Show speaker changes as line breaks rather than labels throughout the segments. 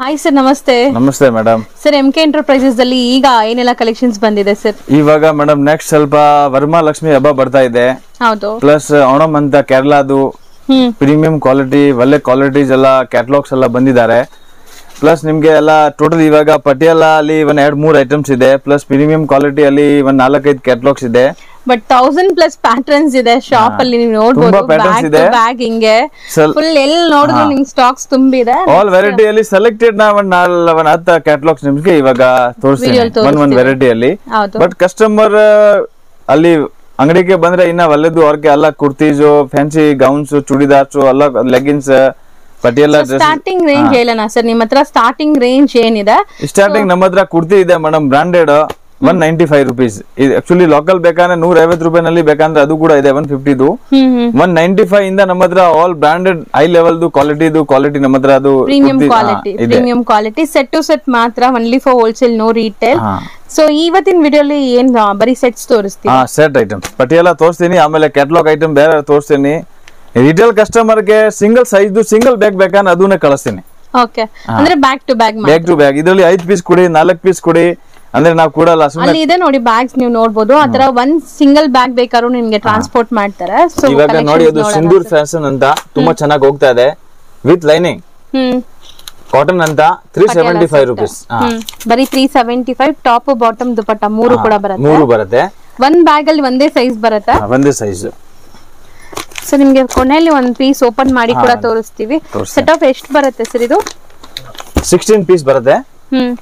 Hi sir ನಮಸ್ತೆ
ನಮಸ್ತೆ madam
sir M K enterprises ಅಲ್ಲಿ ಈಗ ಏನೆಲ್ಲ ಕಲೆಕ್ಷನ್ಸ್ ಬಂದಿದೆ ಸರ್
ಇವಾಗ ಮೇಡಮ್ ನೆಕ್ಸ್ಟ್ ಸ್ವಲ್ಪ ವರಮಹಾಲಕ್ಷ್ಮಿ ಹಬ್ಬ ಬರ್ತಾ ಇದೆ
ಹೌದು
ಪ್ಲಸ್ ಓಣಂ ಅಂತ ಕೇರಳದು
ಹ್ಮ್
ಪ್ರೀಮಿಯಂ ಕ್ವಾಲಿಟಿ ಒಳ್ಳೆ ಕ್ವಾಲಿಟೀಸ್ ಎಲ್ಲ ಕ್ಯಾಟ್ಲಾಗ್ಸ್ ಎಲ್ಲ ಬಂದಿದ್ದಾರೆ ಪ್ಲಸ್ ನಿಮ್ಗೆ ಎಲ್ಲ ಟೋಟಲ್ ಇವಾಗ ಪಟಿಯಾಲ ಅಲ್ಲಿ ಒಂದ್ ಎರಡ್ ಮೂರ್ ಐಟಮ್ಸ್ ಇದೆ ಪ್ಲಸ್ ಪ್ರೀಮಿಯಂ ಕ್ವಾಲಿಟಿ ಅಲ್ಲಿ ಒಂದ್ ನಾಲ್ಕೈದು ಕ್ಯಾಟ್ಲಾಗ್ಸ್ ಇದೆ
ಬಟ್ ತೌಸಂಡ್ ಪ್ಲಸ್ ಪ್ಯಾಟರ್ನ್ಸ್ ಇದೆ ಶಾಪ್ ಅಲ್ಲಿ ನೀವು ನೋಡ್ಬೋದು
ತುಂಬಾ patterns
ಬ್ಯಾಗ್
ಇದೆ.
ಬ್ಯಾಗ್ ಹಿಂಗೆ
ಸ್ವಲ್-
ಫುಲ್ ಎಲ್ಲಿ ನೋಡಿದ್ರು ನಿಮ್ ಸ್ಟಾಕ್ಸ್ ತುಂಬಿದೆ
ಆಲ್ ವೆರೈಟಿಯಲ್ಲಿ ಸೆಲೆಕ್ಟೆಡ್ ನಾ ಒಂದ್ ನಾಲ್ ಒಂದ್ ಹತ್ತು ಕ್ಯಾಟ್ಲಾಗ್ಸ್ ನಿಮ್ಗೆ ಇವಾಗ ತೋರಿಸ್ತೀನಿ
Video ಅಲ್ಲಿ
ಒಂದ್ ಒಂದ್ ವೆರೈಟಿಯಲ್ಲಿ
ಹೌದು
ಬಟ್ ಕಸ್ಟಮರ್ ಅಲ್ಲಿ ಅಂಗಡಿಗೆ ಬಂದ್ರೆ ಇನ್ನ ಒಳ್ಳೇದು ಅವ್ರಿಗೆ ಎಲ್ಲ ಕುರ್ತೀಸು ಫ್ಯಾನ್ಸಿ ಗೌನ್ಸ್ ಚೂಡಿದಾರ್ಸ್ ಎಲ್ಲ leggings Patiala dress
starting range ಹೇಳೋಣ ಸರ್ ನಿಮ್ಮ ಹತ್ರ ಸ್ಟಾರ್ಟಿಂಗ್ ರೇಂಜ್ ಏನಿದೆ
ಸ್ಟಾರ್ಟಿಂಗ್ ನಮ್ಮ ಹತ್ರ ಕುರ್ತಿ ಇದೆ madam branded one ninety five rupees ಇದು ಆಕ್ಚುಲಿ ಲೋಕಲ್ ಬೇಕಂದ್ರೆ ನೂರ ಐವತ್ತು ರೂಪಾಯಿನಲ್ಲಿ ಬೇಕಂದ್ರೆ ಅದು ಕೂಡ ಇದೆ ಒನ್ ಫಿಫ್ಟಿದು
hmm hmm
one ninety five ಇಂದ ನಮ್ಮ ಹತ್ರ ಆಲ್ ಬ್ರಾಂಡೆಡ್ ಹೈ ಲೆವೆಲ್ದು ಕ್ವಾಲಿಟಿದು ಕ್ವಾಲಿಟಿ ನಮ್ಮ ಹತ್ರ ಅದು
ಪ್ರೀಮಿಯಂ
ಕುರ್ತಿ- ಹಾ,
ಕ್ವಾಲಿಟಿ
ಇದೆ
premium quality set to set ಮಾತ್ರ only for wholesale no retail
ಹಾ
ಸೊ ಇವತ್ತಿನ ವಿಡಿಯೋಲಿ ಏನ್ ಆ, ಬರೀ ಸೆಟ್ಸ್ ತೋರಿಸ್ತೀವಿ
ಹಾ ಸೆಟ್ ಐಟಮ್ಸ್ ಪಟಿಯಾಲ ತೋರಿಸ್ತೀನಿ ಆಮೇಲೆ ಕ್ಯಾಟ್ಲಾಗ್ ಐಟಮ್ ಬೇರೆ ತೋರಿಸ್ತೀನಿ ರಿಟೇಲ್ ಕಸ್ಟಮರ್ಗೆ ಸಿಂಗಲ್ ಸೈಜ್ ಸಿಂಗಲ್ ಬ್ಯಾಗ್ ಬೇಕಂದ್ರೆ ಅದನ್ನೇ ಕಳಿಸ್ತೀನಿ
ಓಕೆ ಅಂದ್ರೆ back to bag
bag to bag ಇದರಲ್ಲಿ ಐದು ಪೀಸ್ ಕೊಡಿ ನಾಲ್ಕು ಪೀಸ್ ಕೊಡಿ ಅಂದ್ರೆ ನಾವು ಕೊಡಲ್ಲ ಸುಮ್ಮನೆ
ಅಲ್ಲಿ ಇದೆ ನೋಡಿ ಬ್ಯಾಗ್ಸ್ ನೀವು ನೋಡ್ಬೋದು ಆತರ ಒಂದ್ ಸಿಂಗಲ್ ಬ್ಯಾಗ್ ಬೇಕಾದ್ರೂ ನಿಮ್ಗೆ ಟ್ರಾನ್ಸ್ಪೋರ್ಟ್ ಮಾಡ್ತಾರೆ ಸೊ
ಇವಾಗ ನೋಡಿ ಅದು ಸಿಂಧೂರ್ ಫ್ಯಾಷನ್ ಅಂತ ತುಂಬಾ ಚೆನ್ನಾಗಿ ಹೋಗ್ತಾ ಇದೆ ವಿತ್ ಲೈನಿಂಗ್
ಹ್ಮ್
ಕಾಟನ್ ಅಂತ three seventy five rupees
hmm ಬರೀ three seventy five top bottom dupatta ಮೂರು ಕೂಡ ಬರುತ್ತೆ
ಮೂರು ಬರುತ್ತೆ
ಒಂದ್ ಬ್ಯಾಗ್ ಅಲ್ಲಿ ಒಂದೇ ಸೈಜ್ ಬರುತ್ತೆ
ಹಾ, ಒಂದೇ ಸೈಜ್
ಸೊ ನಿಮ್ಗೆ ಕೊನೆಯಲ್ಲಿ ಒಂದ್ ಪೀಸ್ ಓಪನ್ ಮಾಡಿ ಕೂಡ ತೋರಿಸ್ತೀವಿ
ತೋರಿಸ್ತೀನಿ.
ಸೆಟ್ ಆಫ್ ಎಷ್ಟು ಬರುತ್ತೆ ಸರ್ ಇದು
ಸಿಕ್ಸ್ಟೀನ್ ಪೀಸ್ ಬರುತ್ತೆ
hmm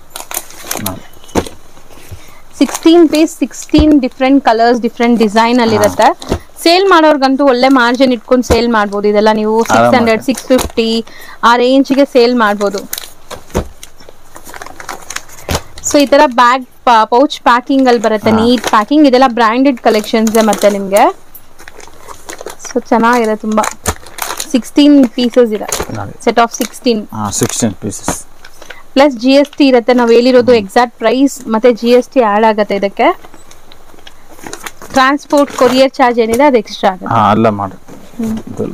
sixteen piece sixteen different colours different design ಅಲ್ಲಿ ಇರುತ್ತೆ ಸೇಲ್ ಮಾಡೋರ್ಗಂತೂ ಒಳ್ಳೆ ಮಾರ್ಜಿನ್ ಇಟ್ಕೊಂಡು ಸೇಲ್ ಮಾಡ್ಬೋದು ಇದೆಲ್ಲ ನೀವು ಸಿಕ್ಸ್ ಹಂಡ್ರೆಡ್ ಸಿಕ್ಸ್ ಫಿಫ್ಟಿ ಆ ರೇಂಜ್ಗೆ ಸೇಲ್ ಮಾಡ್ಬೋದು ಸೊ ಈ ತರ ಬ್ಯಾಗ್ ಪೌಚ್ ಪ್ಯಾಕಿಂಗ್ ಅಲ್ಲಿ ಬರುತ್ತೆ ನೀಟ್ ಪ್ಯಾಕಿಂಗ್ ಇದೆಲ್ಲ ಬ್ರ್ಯಾಂಡೆಡ್ ಕಲೆಕ್ಷನ್ಸ್ ಮತ್ತೆ ನಿಮ್ಗೆ ಸೊ ಚೆನ್ನಾಗಿದೆ ತುಂಬಾ ಸಿಕ್ಸ್ಟೀನ್ ಪೀಸಸ್ ಇದೆ
ನೋಡಿ
set of sixteen
sixteen pieces
plus G S T ಇರುತ್ತೆ ನಾವು ಹೇಳಿರೋದು ಎಕ್ಸಾಕ್ಟ್ ಪ್ರೈಸ್ ಮತ್ತೆ ಜಿ ಎಸ್ ಟಿ ಆ್ಯಡ್ ಆಗುತ್ತೆ ಇದಕ್ಕೆ ಟ್ರಾನ್ಸ್ಪೋರ್ಟ್ ಕೊರಿಯರ್ ಚಾರ್ಜ್ ಏನಿದೆ ಅದು ಎಕ್ಸ್ಟ್ರಾ ಆಗುತ್ತೆ
ಹಾ ಅಲ್ಲ ಮಾಡಿ ಇದೆಲ್ಲ.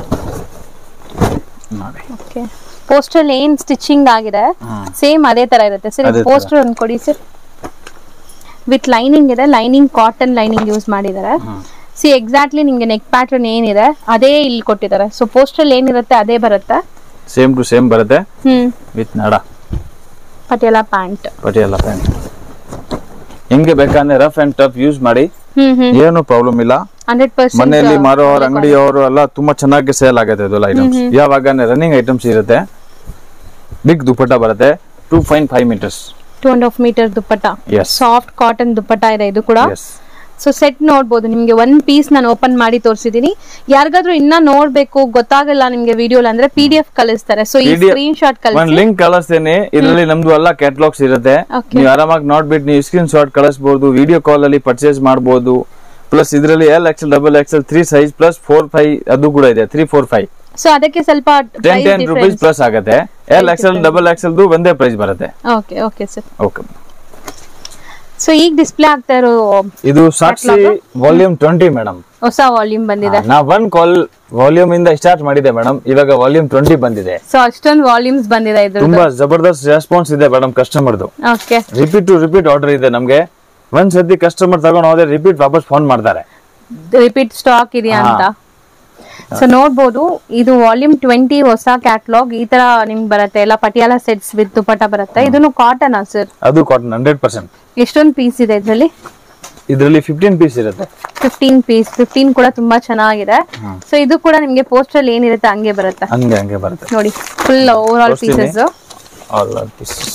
ನೋಡಿ
ಓಕೆ ಪೋಸ್ಟರ್ ಏನ್ ಸ್ಟಿಚಿಂಗ್ ಆಗಿದೆ
ಹ್ಮ್.
ಸೇಮ್ ಅದೇ ತರ ಇರುತ್ತೆ ಸರ್
ಅದೇ ತರ.
ಪೋಸ್ಟರ್ ಒಂದು ಕೊಡಿ ಸರ್ ವಿತ್ ಲೈನಿಂಗ್ ಇದೆ ಲೈನಿಂಗ್ ಕಾಟನ್ ಲೈನಿಂಗ್ ಯೂಸ್ ಮಾಡಿದ್ದಾರೆ ಸಿ ಎಕ್ಸಾಕ್ಟ್ಲಿ ನಿಮ್ಗೆ ನೆಕ್ ಪ್ಯಾಟರ್ನ್ ಏನಿದೆ ಅದೇ ಇಲ್ಲಿ ಕೊಟ್ಟಿದ್ದಾರೆ ಸೊ ಪೋಸ್ಟರ್ ಏನಿರುತ್ತೆ ಅದೇ ಬರುತ್ತೆ
ಸೇಮ್ ಟು ಸೇಮ್ ಬರುತ್ತೆ
ಹ್ಮ್
ವಿತ್ ನಡ
ಪಟಿಯಾಲ ಪ್ಯಾಂಟ್
ಪಟಿಯಾಲ ಪ್ಯಾಂಟ್ ಹಿಂಗೆ ಬೇಕಂದ್ರೆ ರಫ್ ಅಂಡ್ ಟಫ್ ಯೂಸ್ ಮಾಡಿ
ಹ್ಮ್ ಹ್ಮ್
ಏನು ಪ್ರಾಬ್ಲಮ್ ಇಲ್ಲ
ಹಂಡ್ರೆಡ್ ಪರ್ಸೆಂಟ್
ಮನೆಯಲ್ಲಿ ಮಾರೋರು ಅಂಗಡಿಯವರು ಎಲ್ಲ ತುಂಬಾ ಚೆನ್ನಾಗಿ ಸೇಲ್ ಆಗುತ್ತೆ ಇದೆಲ್ಲ ಐಟಮ್ಸ್ ಯಾವಾಗ ರನ್ನಿಂಗ್ ಐಟಮ್ಸ್ ಇರುತ್ತೆ ಬಿಗ್ ದುಪ್ಪಟ್ಟ ಬರುತ್ತೆ two fine five meters
two and half metre dupatta
yes
soft cotton dupatta ಇದೆ ಇದು ಕೂಡ
ಎಸ್
ಸೊ ಸೆಟ್ ನೋಡ್ಬೋದು ನಿಮ್ಗೆ ಒಂದ್ ಪೀಸ್ ನಾನು ಓಪನ್ ಮಾಡಿ ತೋರಿಸಿದೀನಿ ಯಾರಿಗಾದ್ರೂ ಇನ್ನ ನೋಡ್ಬೇಕು ಗೊತ್ತಾಗಲ್ಲ ನಿಮ್ಗೆ ವಿಡಿಯೋ ಅಂದ್ರೆ ಪಿ ಡಿ ಎಫ್ ಕಳಿಸ್ತಾರೆ ಸೊ ಈ
PDF
ಸ್ಕ್ರೀನ್ ಶಾಟ್
ಒಂದ್
ಕಳಿಸಿ
ಲಿಂಕ್ ಕಳಿಸ್ತೇನೆ ಇದರಲ್ಲಿ ನಮ್ದು ಎಲ್ಲ ಕ್ಯಾಟ್ಲಾಗ್ಸ್ ಇರುತ್ತೆ
Okay.
ನೀವು ಆರಾಮಾಗಿ ನೋಡ್ಬಿಟ್ಟು ನೀವು ಸ್ಕ್ರೀನ್ ಶಾಟ್ ಕಳಿಸಬಹುದು ವಿಡಿಯೋ ಕಾಲ್ ಅಲ್ಲಿ ಪರ್ಚೇಸ್ ಮಾಡಬಹುದು ಪ್ಲಸ್ ಇದರಲ್ಲಿ L XL double XL three size plus four five ಅದು ಕೂಡ ಇದೆ ತ್ರೀ ಫೋರ್ ಫೈವ್
ಸೊ ಅದಕ್ಕೆ ಸ್ವಲ್ಪ
ಟೆನ್ ಟೆನ್ ರುಪೀಸ್ ಪ್ಲಸ್ ಆಗುತ್ತೆ ಎಲ್ ಎಕ್ಸೆಲ್ ಡಬಲ್ ಎಕ್ಸೆಲ್ ಒಂದೇ ಪ್ರೈಸ್ ಬರುತ್ತೆ
okay okay sir
okay
so ಈಗ ಡಿಸ್ಪ್ಲೇ ಆಗ್ತಾ ಇರೋ
ಇದು ಸಾಕ್ಷಿ ವಾಲ್ಯೂಮ್ ಟ್ವೆಂಟಿ ಮೇಡಮ್
ಹೊಸ ವಾಲ್ಯೂಮ್ ಬಂದಿದೆ
ನಾ ಒನ್ ಕಾಲ್ ವಾಲ್ಯೂಮ್ ಇಂದ ಸ್ಟಾರ್ಟ್ ಮಾಡಿದೆ ಮೇಡಮ್ ಇವಾಗ ವಾಲ್ಯೂಮ್ ಟ್ವೆಂಟಿ ಬಂದಿದೆ
ಸೊ ಅಷ್ಟೊಂದು ವಾಲ್ಯೂಮ್ಸ್ ಬಂದಿದೆ ಇದ್ರದ್ದು
ತುಂಬಾ ಜಬರ್ದಸ್ತ್ ರೆಸ್ಪಾನ್ಸ್ ಇದೆ ಮೇಡಮ್ ಕಸ್ಟಮರ್ದು
okay
repeat to repeat order ಇದೆ ನಮ್ಗೆ ಒಂದ್ ಸತಿ ಕಸ್ಟಮರ್ ತಗೊಂಡ್ ಹೋದ್ರೆ ರಿಪೀಟ್ ವಾಪಸ್ ಫೋನ್ ಮಾಡ್ತಾರೆ
ರಿಪೀಟ್ ಸ್ಟಾಕ್ ಇದೆಯಾ ಅಂತ ಸೊ ನೋಡ್ಬೋದು ಇದು ವಾಲ್ಯೂಮ್ ಟ್ವೆಂಟಿ ಹೊಸ ಕ್ಯಾಟ್ಲಾಗ್ ಈ ತರ ನಿಮ್ಗೆ ಬರುತ್ತೆ ಎಲ್ಲ ಪಟಿಯಾಲ ಸೆಟ್ಸ್ ವಿತ್ ದುಪಟ್ಟ ಬರುತ್ತೆ ಇದನ್ನು ಕಾಟನ್ ಸರ್
ಅದು ಕಾಟನ್ ಹಂಡ್ರೆಡ್ ಪರ್ಸೆಂಟ್
ಎಷ್ಟೊಂದು ಪೀಸ್ ಇದೆ ಇದರಲ್ಲಿ
ಇದರಲ್ಲಿ ಫಿಫ್ಟೀನ್ ಪೀಸ್ ಇರುತ್ತೆ
ಫಿಫ್ಟೀನ್ ಪೀಸ್ ಫಿಫ್ಟೀನ್ ಕೂಡ ತುಂಬಾ ಚೆನ್ನಾಗಿದೆ ಸೊ ಇದು ಕೂಡ ನಿಮ್ಗೆ ಪೋಸ್ಟರ್ ಏನಿರುತ್ತೆ ಹಂಗೆ ಬರುತ್ತೆ
ಹಂಗೆ ಹಂಗೆ ಬರುತ್ತೆ
ನೋಡಿ ಫುಲ್ ಓವರ್ ಆಲ್
ತೋರಿಸ್ತೀನಿ.
ಪೀಸಸ್
ಆಲ್ ಪೀಸಸ್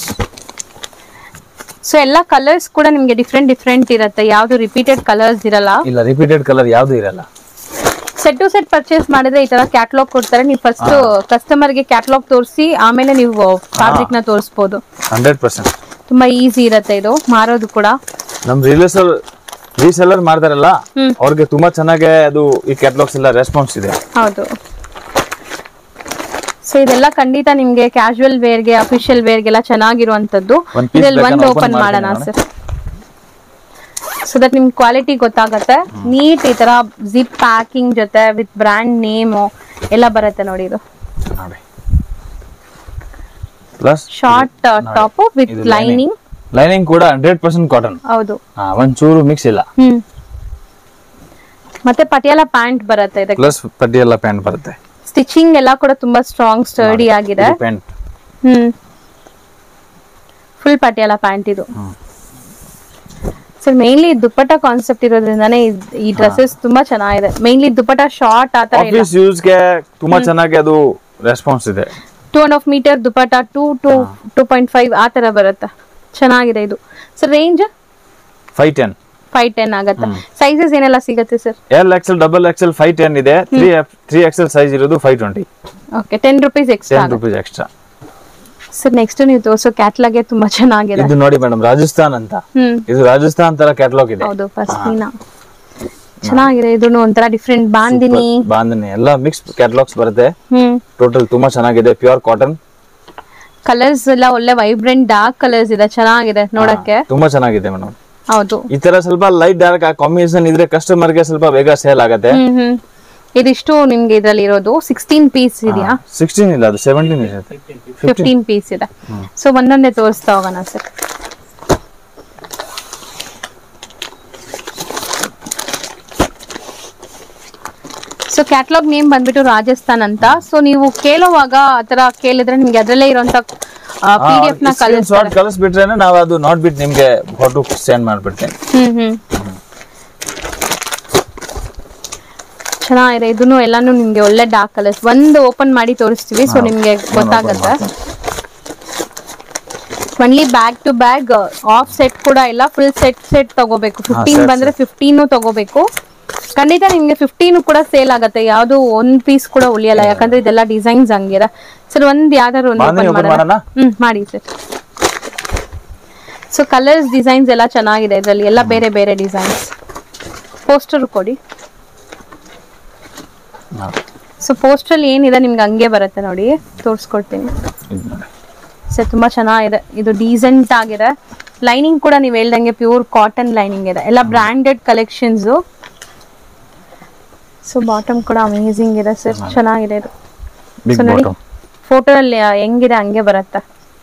ಸೊ ಎಲ್ಲ ಕಲರ್ಸ್ ಕೂಡ ನಿಮ್ಗೆ ಡಿಫ್ರೆಂಟ್ ಡಿಫ್ರೆಂಟ್ ಇರುತ್ತೆ ಯಾವ್ದು ರಿಪೀಟೆಡ್ ಕಲರ್ಸ್ ಇರಲ್ಲ
ಇಲ್ಲ ರಿಪೀಟೆಡ್ ಕಲರ್ ಯಾವ್ದು ಇರಲ್ಲ
ಸೆಟ್ ಟು ಸೆಟ್ ಪರ್ಚೇಸ್ ಮಾಡಿದ್ರೆ ಈ ತರ ಕ್ಯಾಟ್ಲಾಗ್ ಕೊಡ್ತಾರೆ ನೀವು ಫಸ್ಟ್ ಕಸ್ಟಮರ್ಗೆ ಕ್ಯಾಟ್ಲಾಗ್ ತೋರಿಸಿ ಆಮೇಲೆ ನೀವು ಫ್ಯಾಬ್ರಿಕ್ ನ ತೋರಿಸ್ಬೋದು
ಹಂಡ್ರೆಡ್ ಪರ್ಸೆಂಟ್
ತುಂಬಾ ಈಸಿ ಇರುತ್ತೆ ಇದು ಮಾರೋದು ಕೂಡ
ನಮ್ ರಿಲೇಸರ್ ರೀಸೆಲ್ಲರ್ ಮಾಡ್ತಾರಲ್ಲ ಅವ್ರಿಗೆ ತುಂಬಾ ಚೆನ್ನಾಗಿ ಅದು ಈ ಕ್ಯಾಟ್ಲಾಗ್ಸ್ ಎಲ್ಲ ರೆಸ್ಪಾನ್ಸ್ ಇದೆ
ಹೌದು ಸೊ ಇದೆಲ್ಲ ಖಂಡಿತ ನಿಮ್ಗೆ ಕ್ಯಾಶುವಲ್ ವೇರ್ಗೆ ಅಫಿಷಿಯಲ್ ವೇರ್ಗೆಲ್ಲ ಚೆನ್ನಾಗಿರುವಂತದ್ದು
ಒಂದ್ piece
ಇದ್ರಲ್ಲಿ ಒಂದು
ಬೇಕಾದ್ರೆ
ಓಪನ್
open
ಮಾಡೋಣ
ಮಾಡ್ತೀನಿ
ಸರ್ ಸೊ ದಟ್ ನಿಮ್ಗೆ ಕ್ವಾಲಿಟಿ ಗೊತ್ತಾಗತ್ತೆ ನೀಟ್ ಈ ತರ ಜಿಪ್ ಪ್ಯಾಕಿಂಗ್ ಜೊತೆ ವಿತ್ ಬ್ರ್ಯಾಂಡ್ ನೇಮು ಎಲ್ಲ ಬರುತ್ತೆ ನೋಡಿ ಇದು
ನೋಡಿ plus
short top with lining
lining ಕೂಡ ಹಂಡ್ರೆಡ್ ಪರ್ಸೆಂಟ್ ಕಾಟನ್
ಹೌದು
ಒಂಚೂರು ಮಿಕ್ಸ್ ಇಲ್ಲ
ಹ್ಮ್ ಮತ್ತೆ ಪಟಿಯಾಲ ಪ್ಯಾಂಟ್ ಬರುತ್ತೆ ಇದಕ್ಕೆ
ಪ್ಲಸ್ ಪಟ್ಟಿಯೆಲ್ಲ ಪ್ಯಾಂಟ್ ಬರುತ್ತೆ
ಸ್ಟಿಚಿಂಗ್ ಎಲ್ಲ ಕೂಡ ತುಂಬಾ ಸ್ಟ್ರಾಂಗ್ ಸ್ಟರ್ಡಿ ಆಗಿದೆ
pant
hmm full Patiala pant ಇದು ಸರ್ ಮೇನ್ಲಿ ದುಪ್ಪಟ್ಟ ಕಾನ್ಸೆಪ್ಟ್ ಇರೋದ್ರಿಂದಾನೇ ಇದ್- ಈ ಡ್ರೆಸ್ಸಸ್ ತುಂಬಾ ಚೆನ್ನಾಗಿದೆ ಮೇನ್ಲಿ ದುಪ್ಪಟ್ಟ ಶಾರ್ಟ್ ಆತರ ಇಲ್ಲ
ಆಫೀಸ್ ಯೂಸ್ಗೆ ತುಂಬಾ ಚೆನ್ನಾಗಿ ಅದು ರೆಸ್ಪಾನ್ಸ್ ಇದೆ
two and half metre dupatta two to two point five ಆ ತರ ಬರುತ್ತೆ ಚೆನ್ನಾಗಿದೆ ಇದು sir range
five ten
five ten ಆಗತ್ತೆ ಸೈಜಸ್ ಏನೆಲ್ಲ ಸಿಗುತ್ತೆ sir
L XL double XL five ten ಇದೆ ತ್ರೀ ತ್ರೀ ಎಕ್ಸೆಲ್ ಸೈಜ್ ಇರೋದು five twenty
okay ten rupees extra
ten rupees extra
sir next ನೀವು ತೋರಿಸೋ ಕ್ಯಾಟ್ಲಾಗೆ ತುಂಬಾ ಚೆನ್ನಾಗಿದೆ
ಇದು ನೋಡಿ ಮೇಡಮ್ ರಾಜಸ್ಥಾನ್ ಅಂತ
ಹ್ಮ್
ಇದು ರಾಜಸ್ಥಾನ್ ತರ ಕ್ಯಾಟ್ಲಾಗ್ ಇದೆ
ಹೌದು ಪಸ್ಮಿನಾ ಚೆನ್ನಾಗಿದೆ ಇದು ಒಂಥರ ಡಿಫ್ರೆಂಟ್ ಬಾಂದಿನಿ
ಬಾಂಧನಿ ಎಲ್ಲ ಮಿಕ್ಸ್ ಕ್ಯಾಟ್ಲಾಗ್ಸ್ ಬರುತ್ತೆ
ಹ್ಮ್
ಟೋಟಲ್ ತುಂಬಾ ಚೆನ್ನಾಗಿದೆ ಪ್ಯೂರ್ ಕಾಟನ್
ಕಲರ್ಸ್ ಎಲ್ಲ ಒಳ್ಳೆ ವೈಬ್ರೆಂಟ್ ಡಾರ್ಕ್ ಕಲರ್ಸ್ ಇದೆ ಚೆನ್ನಾಗಿದೆ ನೋಡಕ್ಕೆ
ತುಂಬಾ ಚೆನ್ನಾಗಿದೆ ಮೇಡಮ್
ಹೌದು
ಈ ತರ ಸ್ವಲ್ಪ ಲೈಟ್ ಡಾರ್ಕ್ ಕಾಂಬಿನೇಷನ್ ಇದ್ರೆ ಕಸ್ಟಮರ್ ಗೆ ಸ್ವಲ್ಪ ಬೇಗ ಸೇಲ್ ಆಗುತ್ತೆ
ಹ್ಮ್ ಹ್ಮ್ ಇದಿಷ್ಟು ನಿಮ್ಗೆ ಇದ್ರಲ್ಲಿ ಇರೋದು ಸಿಕ್ಸ್ಟೀನ್ ಪೀಸ್ ಇದೆಯಾ
ಸಿಕ್ಸ್ಟೀನ್ ಇಲ್ಲ ಅದು ಸೆವೆಂಟೀನ್ ಇರುತ್ತೆ
ಫಿಫ್ಟೀನ್ ಪೀಸ್ ಇದೆ ಸೊ ಒಂದೊಂದೇ ತೋರಿಸ್ತಾ ಹೋಗೋಣ ಸರ್ ಸೊ ಕ್ಯಾಟ್ಲಾಗ್ ನೇಮ್ ಬಂದ್ಬಿಟ್ಟು ರಾಜಸ್ಥಾನ್ ಅಂತ ಸೊ ನೀವು ಕೇಳುವಾಗ ಆತರ ಕೇಳಿದ್ರೆ ನಿಮ್ಗೆ ಅದರಲ್ಲೇ ಇರುವಂತ ಪಿ ಡಿ ಎಫ್ ನ
ಸ್ಕ್ರೀನ್ ಶಾಟ್
ಕಲಿಸ್ತಾರೆ
ಕಳಿಸ್ಬಿಟ್ರೆ ನಾವು ಅದು ನೋಡ್ಬಿಟ್ಟು ನಿಮ್ಗೆ ಫೋಟೋ ಸೆಂಡ್ ಮಾಡ್ಬಿಡ್ತೇನೆ
ಹ್ಮ್ ಹ್ಮ್ ಚೆನ್ನಾಗಿದೆ ಇದನ್ನು ಎಲ್ಲಾನು ನಿಮ್ಗೆ ಒಳ್ಳೆ ಡಾರ್ಕ್ ಕಲರ್ಸ್ ಒಂದು ಓಪನ್ ಮಾಡಿ ತೋರಿಸ್ತೀವಿ ಸೊ ನಿಮ್ಗೆ ಗೊತ್ತಾಗತ್ತೆ only bag to bag of set ಕೂಡ ಇಲ್ಲ ಫುಲ್ ಸೆಟ್ ಸೆಟ್ ತಗೋಬೇಕು ಫಿಫ್ಟೀನ್
set,
ಬಂದ್ರೆ ಫಿಫ್ಟೀನು ತಗೋಬೇಕು ಖಂಡಿತ ನಿಮ್ಗೆ ಫಿಫ್ಟೀನು ಕೂಡ ಸೇಲ್ ಆಗತ್ತೆ ಯಾವ್ದು ಒಂದ್ ಪೀಸ್ ಕೂಡ ಉಳಿಯಲ್ಲ ಯಾಕಂದ್ರೆ ಇದೆಲ್ಲ ಡಿಸೈನ್ಸ್ ಹಂಗಿರ ಸರ್ ಒಂದ್ ಯಾವ್ದಾದ್ರು ಒಂದು
ಬಾಂಧನಿ
ಓಪನ್
open
ಮಾಡೋಣ
ಮಾಡೋಣ?
ಹ್ಮ್ ಮಾಡಿ ಸರ್ ಸೊ ಕಲರ್ಸ್ ಡಿಸೈನ್ಸ್ ಎಲ್ಲ ಚೆನ್ನಾಗಿದೆ ಇದರಲ್ಲಿ ಎಲ್ಲ ಬೇರೆ ಬೇರೆ ಡಿಸೈನ್ಸ್ ಪೋಸ್ಟರ್ ಕೊಡಿ ಸೊ ಪೋಸ್ಟರ್ ಏನಿದೆ ನಿಮ್ಗೆ ಹಂಗೆ ಬರುತ್ತೆ ನೋಡಿ ತೋರಿಸ್ಕೊಡ್ತೀನಿ
ಇದು ನೋಡಿ.
ಸರ್ ತುಂಬಾ ಚೆನ್ನಾಗಿದೆ ಇದು ಡೀಸೆಂಟ್ ಆಗಿದೆ ಲೈನಿಂಗ್ ಕೂಡ ನೀವು ಹೇಳ್ದಂಗೆ ಪ್ಯೂರ್ ಕಾಟನ್ ಲೈನಿಂಗ್ ಇದೆ ಎಲ್ಲ ಬ್ರಾಂಡೆಡ್ ಕಲೆಕ್ಷನ್ಸ್ ಸೊ ಬಾಟಮ್ ಕೂಡ ಅಮೇಸಿಂಗ್ ಇದೆ ಸರ್ ಚೆನ್ನಾಗಿದೆ ಇದು
ಬಿಗ್
ಸೊ ನೋಡಿ
ಬಾಟಮ್
ಫೋಟೋ ಅಲ್ಲಿ ಹೆಂಗಿದೆ ಹಂಗೆ ಬರುತ್ತೆ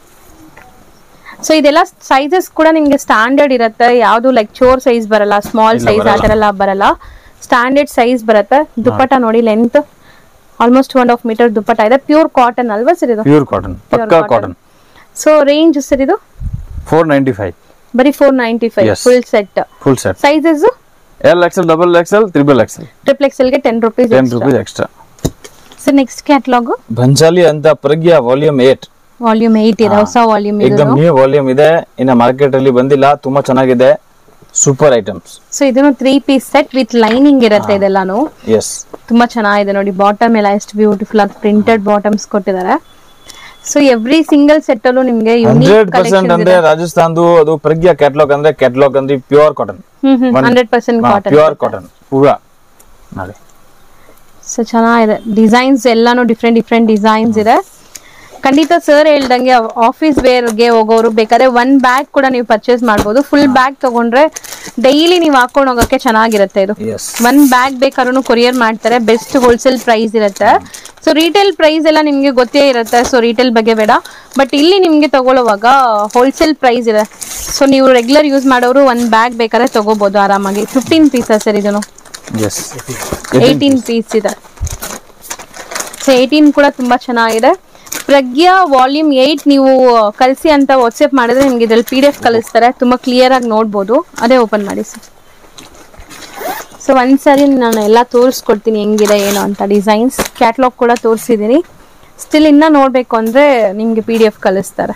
ಸೊ ಇದೆಲ್ಲ ಸೈಜಸ್ ಕೂಡ ನಿಮ್ಗೆ ಸ್ಟ್ಯಾಂಡರ್ಡ್ ಇರುತ್ತೆ ಯಾವುದು ಲೈಕ್ ಚೋರ್ ಸೈಜ್ ಬರಲ್ಲ ಸ್ಮಾಲ್
ಇಲ್ಲ,
ಸೈಜ್ ಆ
ಬರಲ್ಲ.
ಥರ ಎಲ್ಲ ಬರಲ್ಲ ಸ್ಟ್ಯಾಂಡರ್ಡ್ ಸೈಜ್ ಬರುತ್ತೆ ದುಪ್ಪಟ ನೋಡಿ length almost one of metre dupatta ಇದೆ ಪ್ಯೂರ್ ಕಾಟನ್ ಅಲ್ವಾ ಸರ್ ಇದು
ಪ್ಯೂರ್ ಕಾಟನ್ ಪಕ್ಕಾ
cotton.
Cotton
so range sir ಇದು
ಫೋರ್ ನೈಂಟಿ ಫೈವ್
ಬರೀ four ninety five
Yes.
Full set
full set
sizes
L XL double XL triple XL
ಟ್ರಿಪ್ಲೆಕ್ಸೆಲ್ಗೆ ten rupees
ten rupees extra
sir next catalogue
ಭಂಚಾಲಿ ಅಂತ Pragya volume eight
volume eight ಇದೆ ಹೊಸ volume ಇದು
ಏಕದಮ್ new volume ಇದೆ ಇನ್ನ market ಅಲ್ಲಿ ಬಂದಿಲ್ಲ ತುಂಬಾ ಚೆನ್ನಾಗಿದೆ ಸೂಪರ್ ಐಟಮ್ಸ್
ಸೊ ಇದನ್ನು three piece set with lining ಇರುತ್ತೆ ಇದೆಲ್ಲಾನು
ಎಸ್
ತುಂಬಾ ಚೆನ್ನಾಗಿದೆ ನೋಡಿ ಬಾಟಮ್ ಎಲ್ಲ ಎಷ್ಟು ಬ್ಯೂಟಿಫುಲ್ ಆಗಿ ಪ್ರಿಂಟೆಡ್ ಬಾಟಮ್ಸ್ ಕೊಟ್ಟಿದ್ದಾರೆ ಸೊ ಎವ್ರಿ ಸಿಂಗಲ್ ಸೆಟ್ ಅಲ್ಲೂ ನಿಮ್ಗೆ
ಹಂಡ್ರೆಡ್
ಯೂನಿಕ್
ಪರ್ಸೆಂಟ್
ಕಲೆಕ್ಷನ್
ಅಂದ್ರೆ ರಾಜಸ್ಥಾನ್ದು ಅದು ಪ್ರಜ್ಞಾ ಕ್ಯಾಟ್ಲಾಗ್ ಅಂದ್ರೆ ಕ್ಯಾಟ್ಲಾಗ್ ಅಂದ್ರೆ pure cotton
hundred percent cotton
pure cotton ಪೂರಾ ನೋಡಿ
ಸೊ ಚೆನ್ನಾಗಿದೆ ಡಿಸೈನ್ಸ್ ಎಲ್ಲಾನು ಡಿಫ್ರೆಂಟ್ ಡಿಫ್ರೆಂಟ್ ಡಿಸೈನ್ಸ್ ಇದೆ ಖಂಡಿತ ಸರ್ ಹೇಳ್ದಂಗೆ ಆಫೀಸ್ ವೇರ್ಗೆ ಹೋಗೋರು ಬೇಕಾದ್ರೆ ಒನ್ ಬ್ಯಾಗ್ ಕೂಡ ನೀವು ಪರ್ಚೇಸ್ ಮಾಡ್ಬೋದು ಫುಲ್ ಬ್ಯಾಗ್ ತಗೊಂಡ್ರೆ ಡೈಲಿ ನೀವು ಹಾಕೊಂಡು ಹೋಗೋಕೆ ಚೆನ್ನಾಗಿರುತ್ತೆ ಇದು
ಎಸ್
ಒನ್ ಬ್ಯಾಗ್ ಬೇಕಾದ್ರೂ ಕೊರಿಯರ್ ಮಾಡ್ತಾರೆ ಬೆಸ್ಟ್ ಹೋಲ್ಸೇಲ್ ಪ್ರೈಸ್ ಇರುತ್ತೆ ಸೊ ರಿಟೇಲ್ ಪ್ರೈಸ್ ಎಲ್ಲ ನಿಮಗೆ ಗೊತ್ತೇ ಇರುತ್ತೆ ಸೊ ರಿಟೇಲ್ ಬಗ್ಗೆ ಬೇಡ ಬಟ್ ಇಲ್ಲಿ ನಿಮಗೆ ತಗೊಳ್ಳುವಾಗ ಹೋಲ್ಸೇಲ್ ಪ್ರೈಸ್ ಇದೆ ಸೊ ನೀವು ರೆಗ್ಯುಲರ್ ಯೂಸ್ ಮಾಡೋರು ಒಂದು ಬ್ಯಾಗ್ ಬೇಕಾದ್ರೆ ತಗೋಬಹುದು ಆರಾಮಾಗಿ ಫಿಫ್ಟೀನ್ ಪೀಸಾ ಸರ್ ಇದನ್ನು
ಎಸ್
ಏಯ್ಟೀನ್ ಪೀಸ್ ಇದೆ ಸೊ ಏಯ್ಟೀನ್ ಕೂಡ ತುಂಬಾ ಚೆನ್ನಾಗಿದೆ ಪ್ರಜ್ಞಾ ವಾಲ್ಯೂಮ್ ಏಯ್ಟ್ ನೀವು ಕಳಿಸಿ ಅಂತ ವಾಟ್ಸಪ್ ಮಾಡಿದ್ರೆ ನಿಮ್ಗೆ ಇದ್ರಲ್ಲಿ ಪಿ ಡಿ ಎಫ್ ಕಳಿಸ್ತಾರೆ ತುಂಬಾ ಕ್ಲಿಯರ್ ಆಗಿ ನೋಡ್ಬೋದು ಅದೇ ಓಪನ್ ಮಾಡಿ ಸರ್ ಸೊ ಒಂದ್ಸರಿ ನಾನು ಎಲ್ಲ ತೋರಿಸ್ಕೊಡ್ತೀನಿ ಹೆಂಗಿದೆ ಏನು ಅಂತ ಡಿಸೈನ್ಸ್ ಕ್ಯಾಟ್ಲಾಗ್ ಕೂಡ ತೋರಿಸಿದ್ದೀನಿ ಸ್ಟಿಲ್ ಇನ್ನ ನೋಡ್ಬೇಕು ಅಂದ್ರೆ ನಿಮ್ಗೆ ಪಿ ಡಿ ಎಫ್ ಕಳಿಸ್ತಾರೆ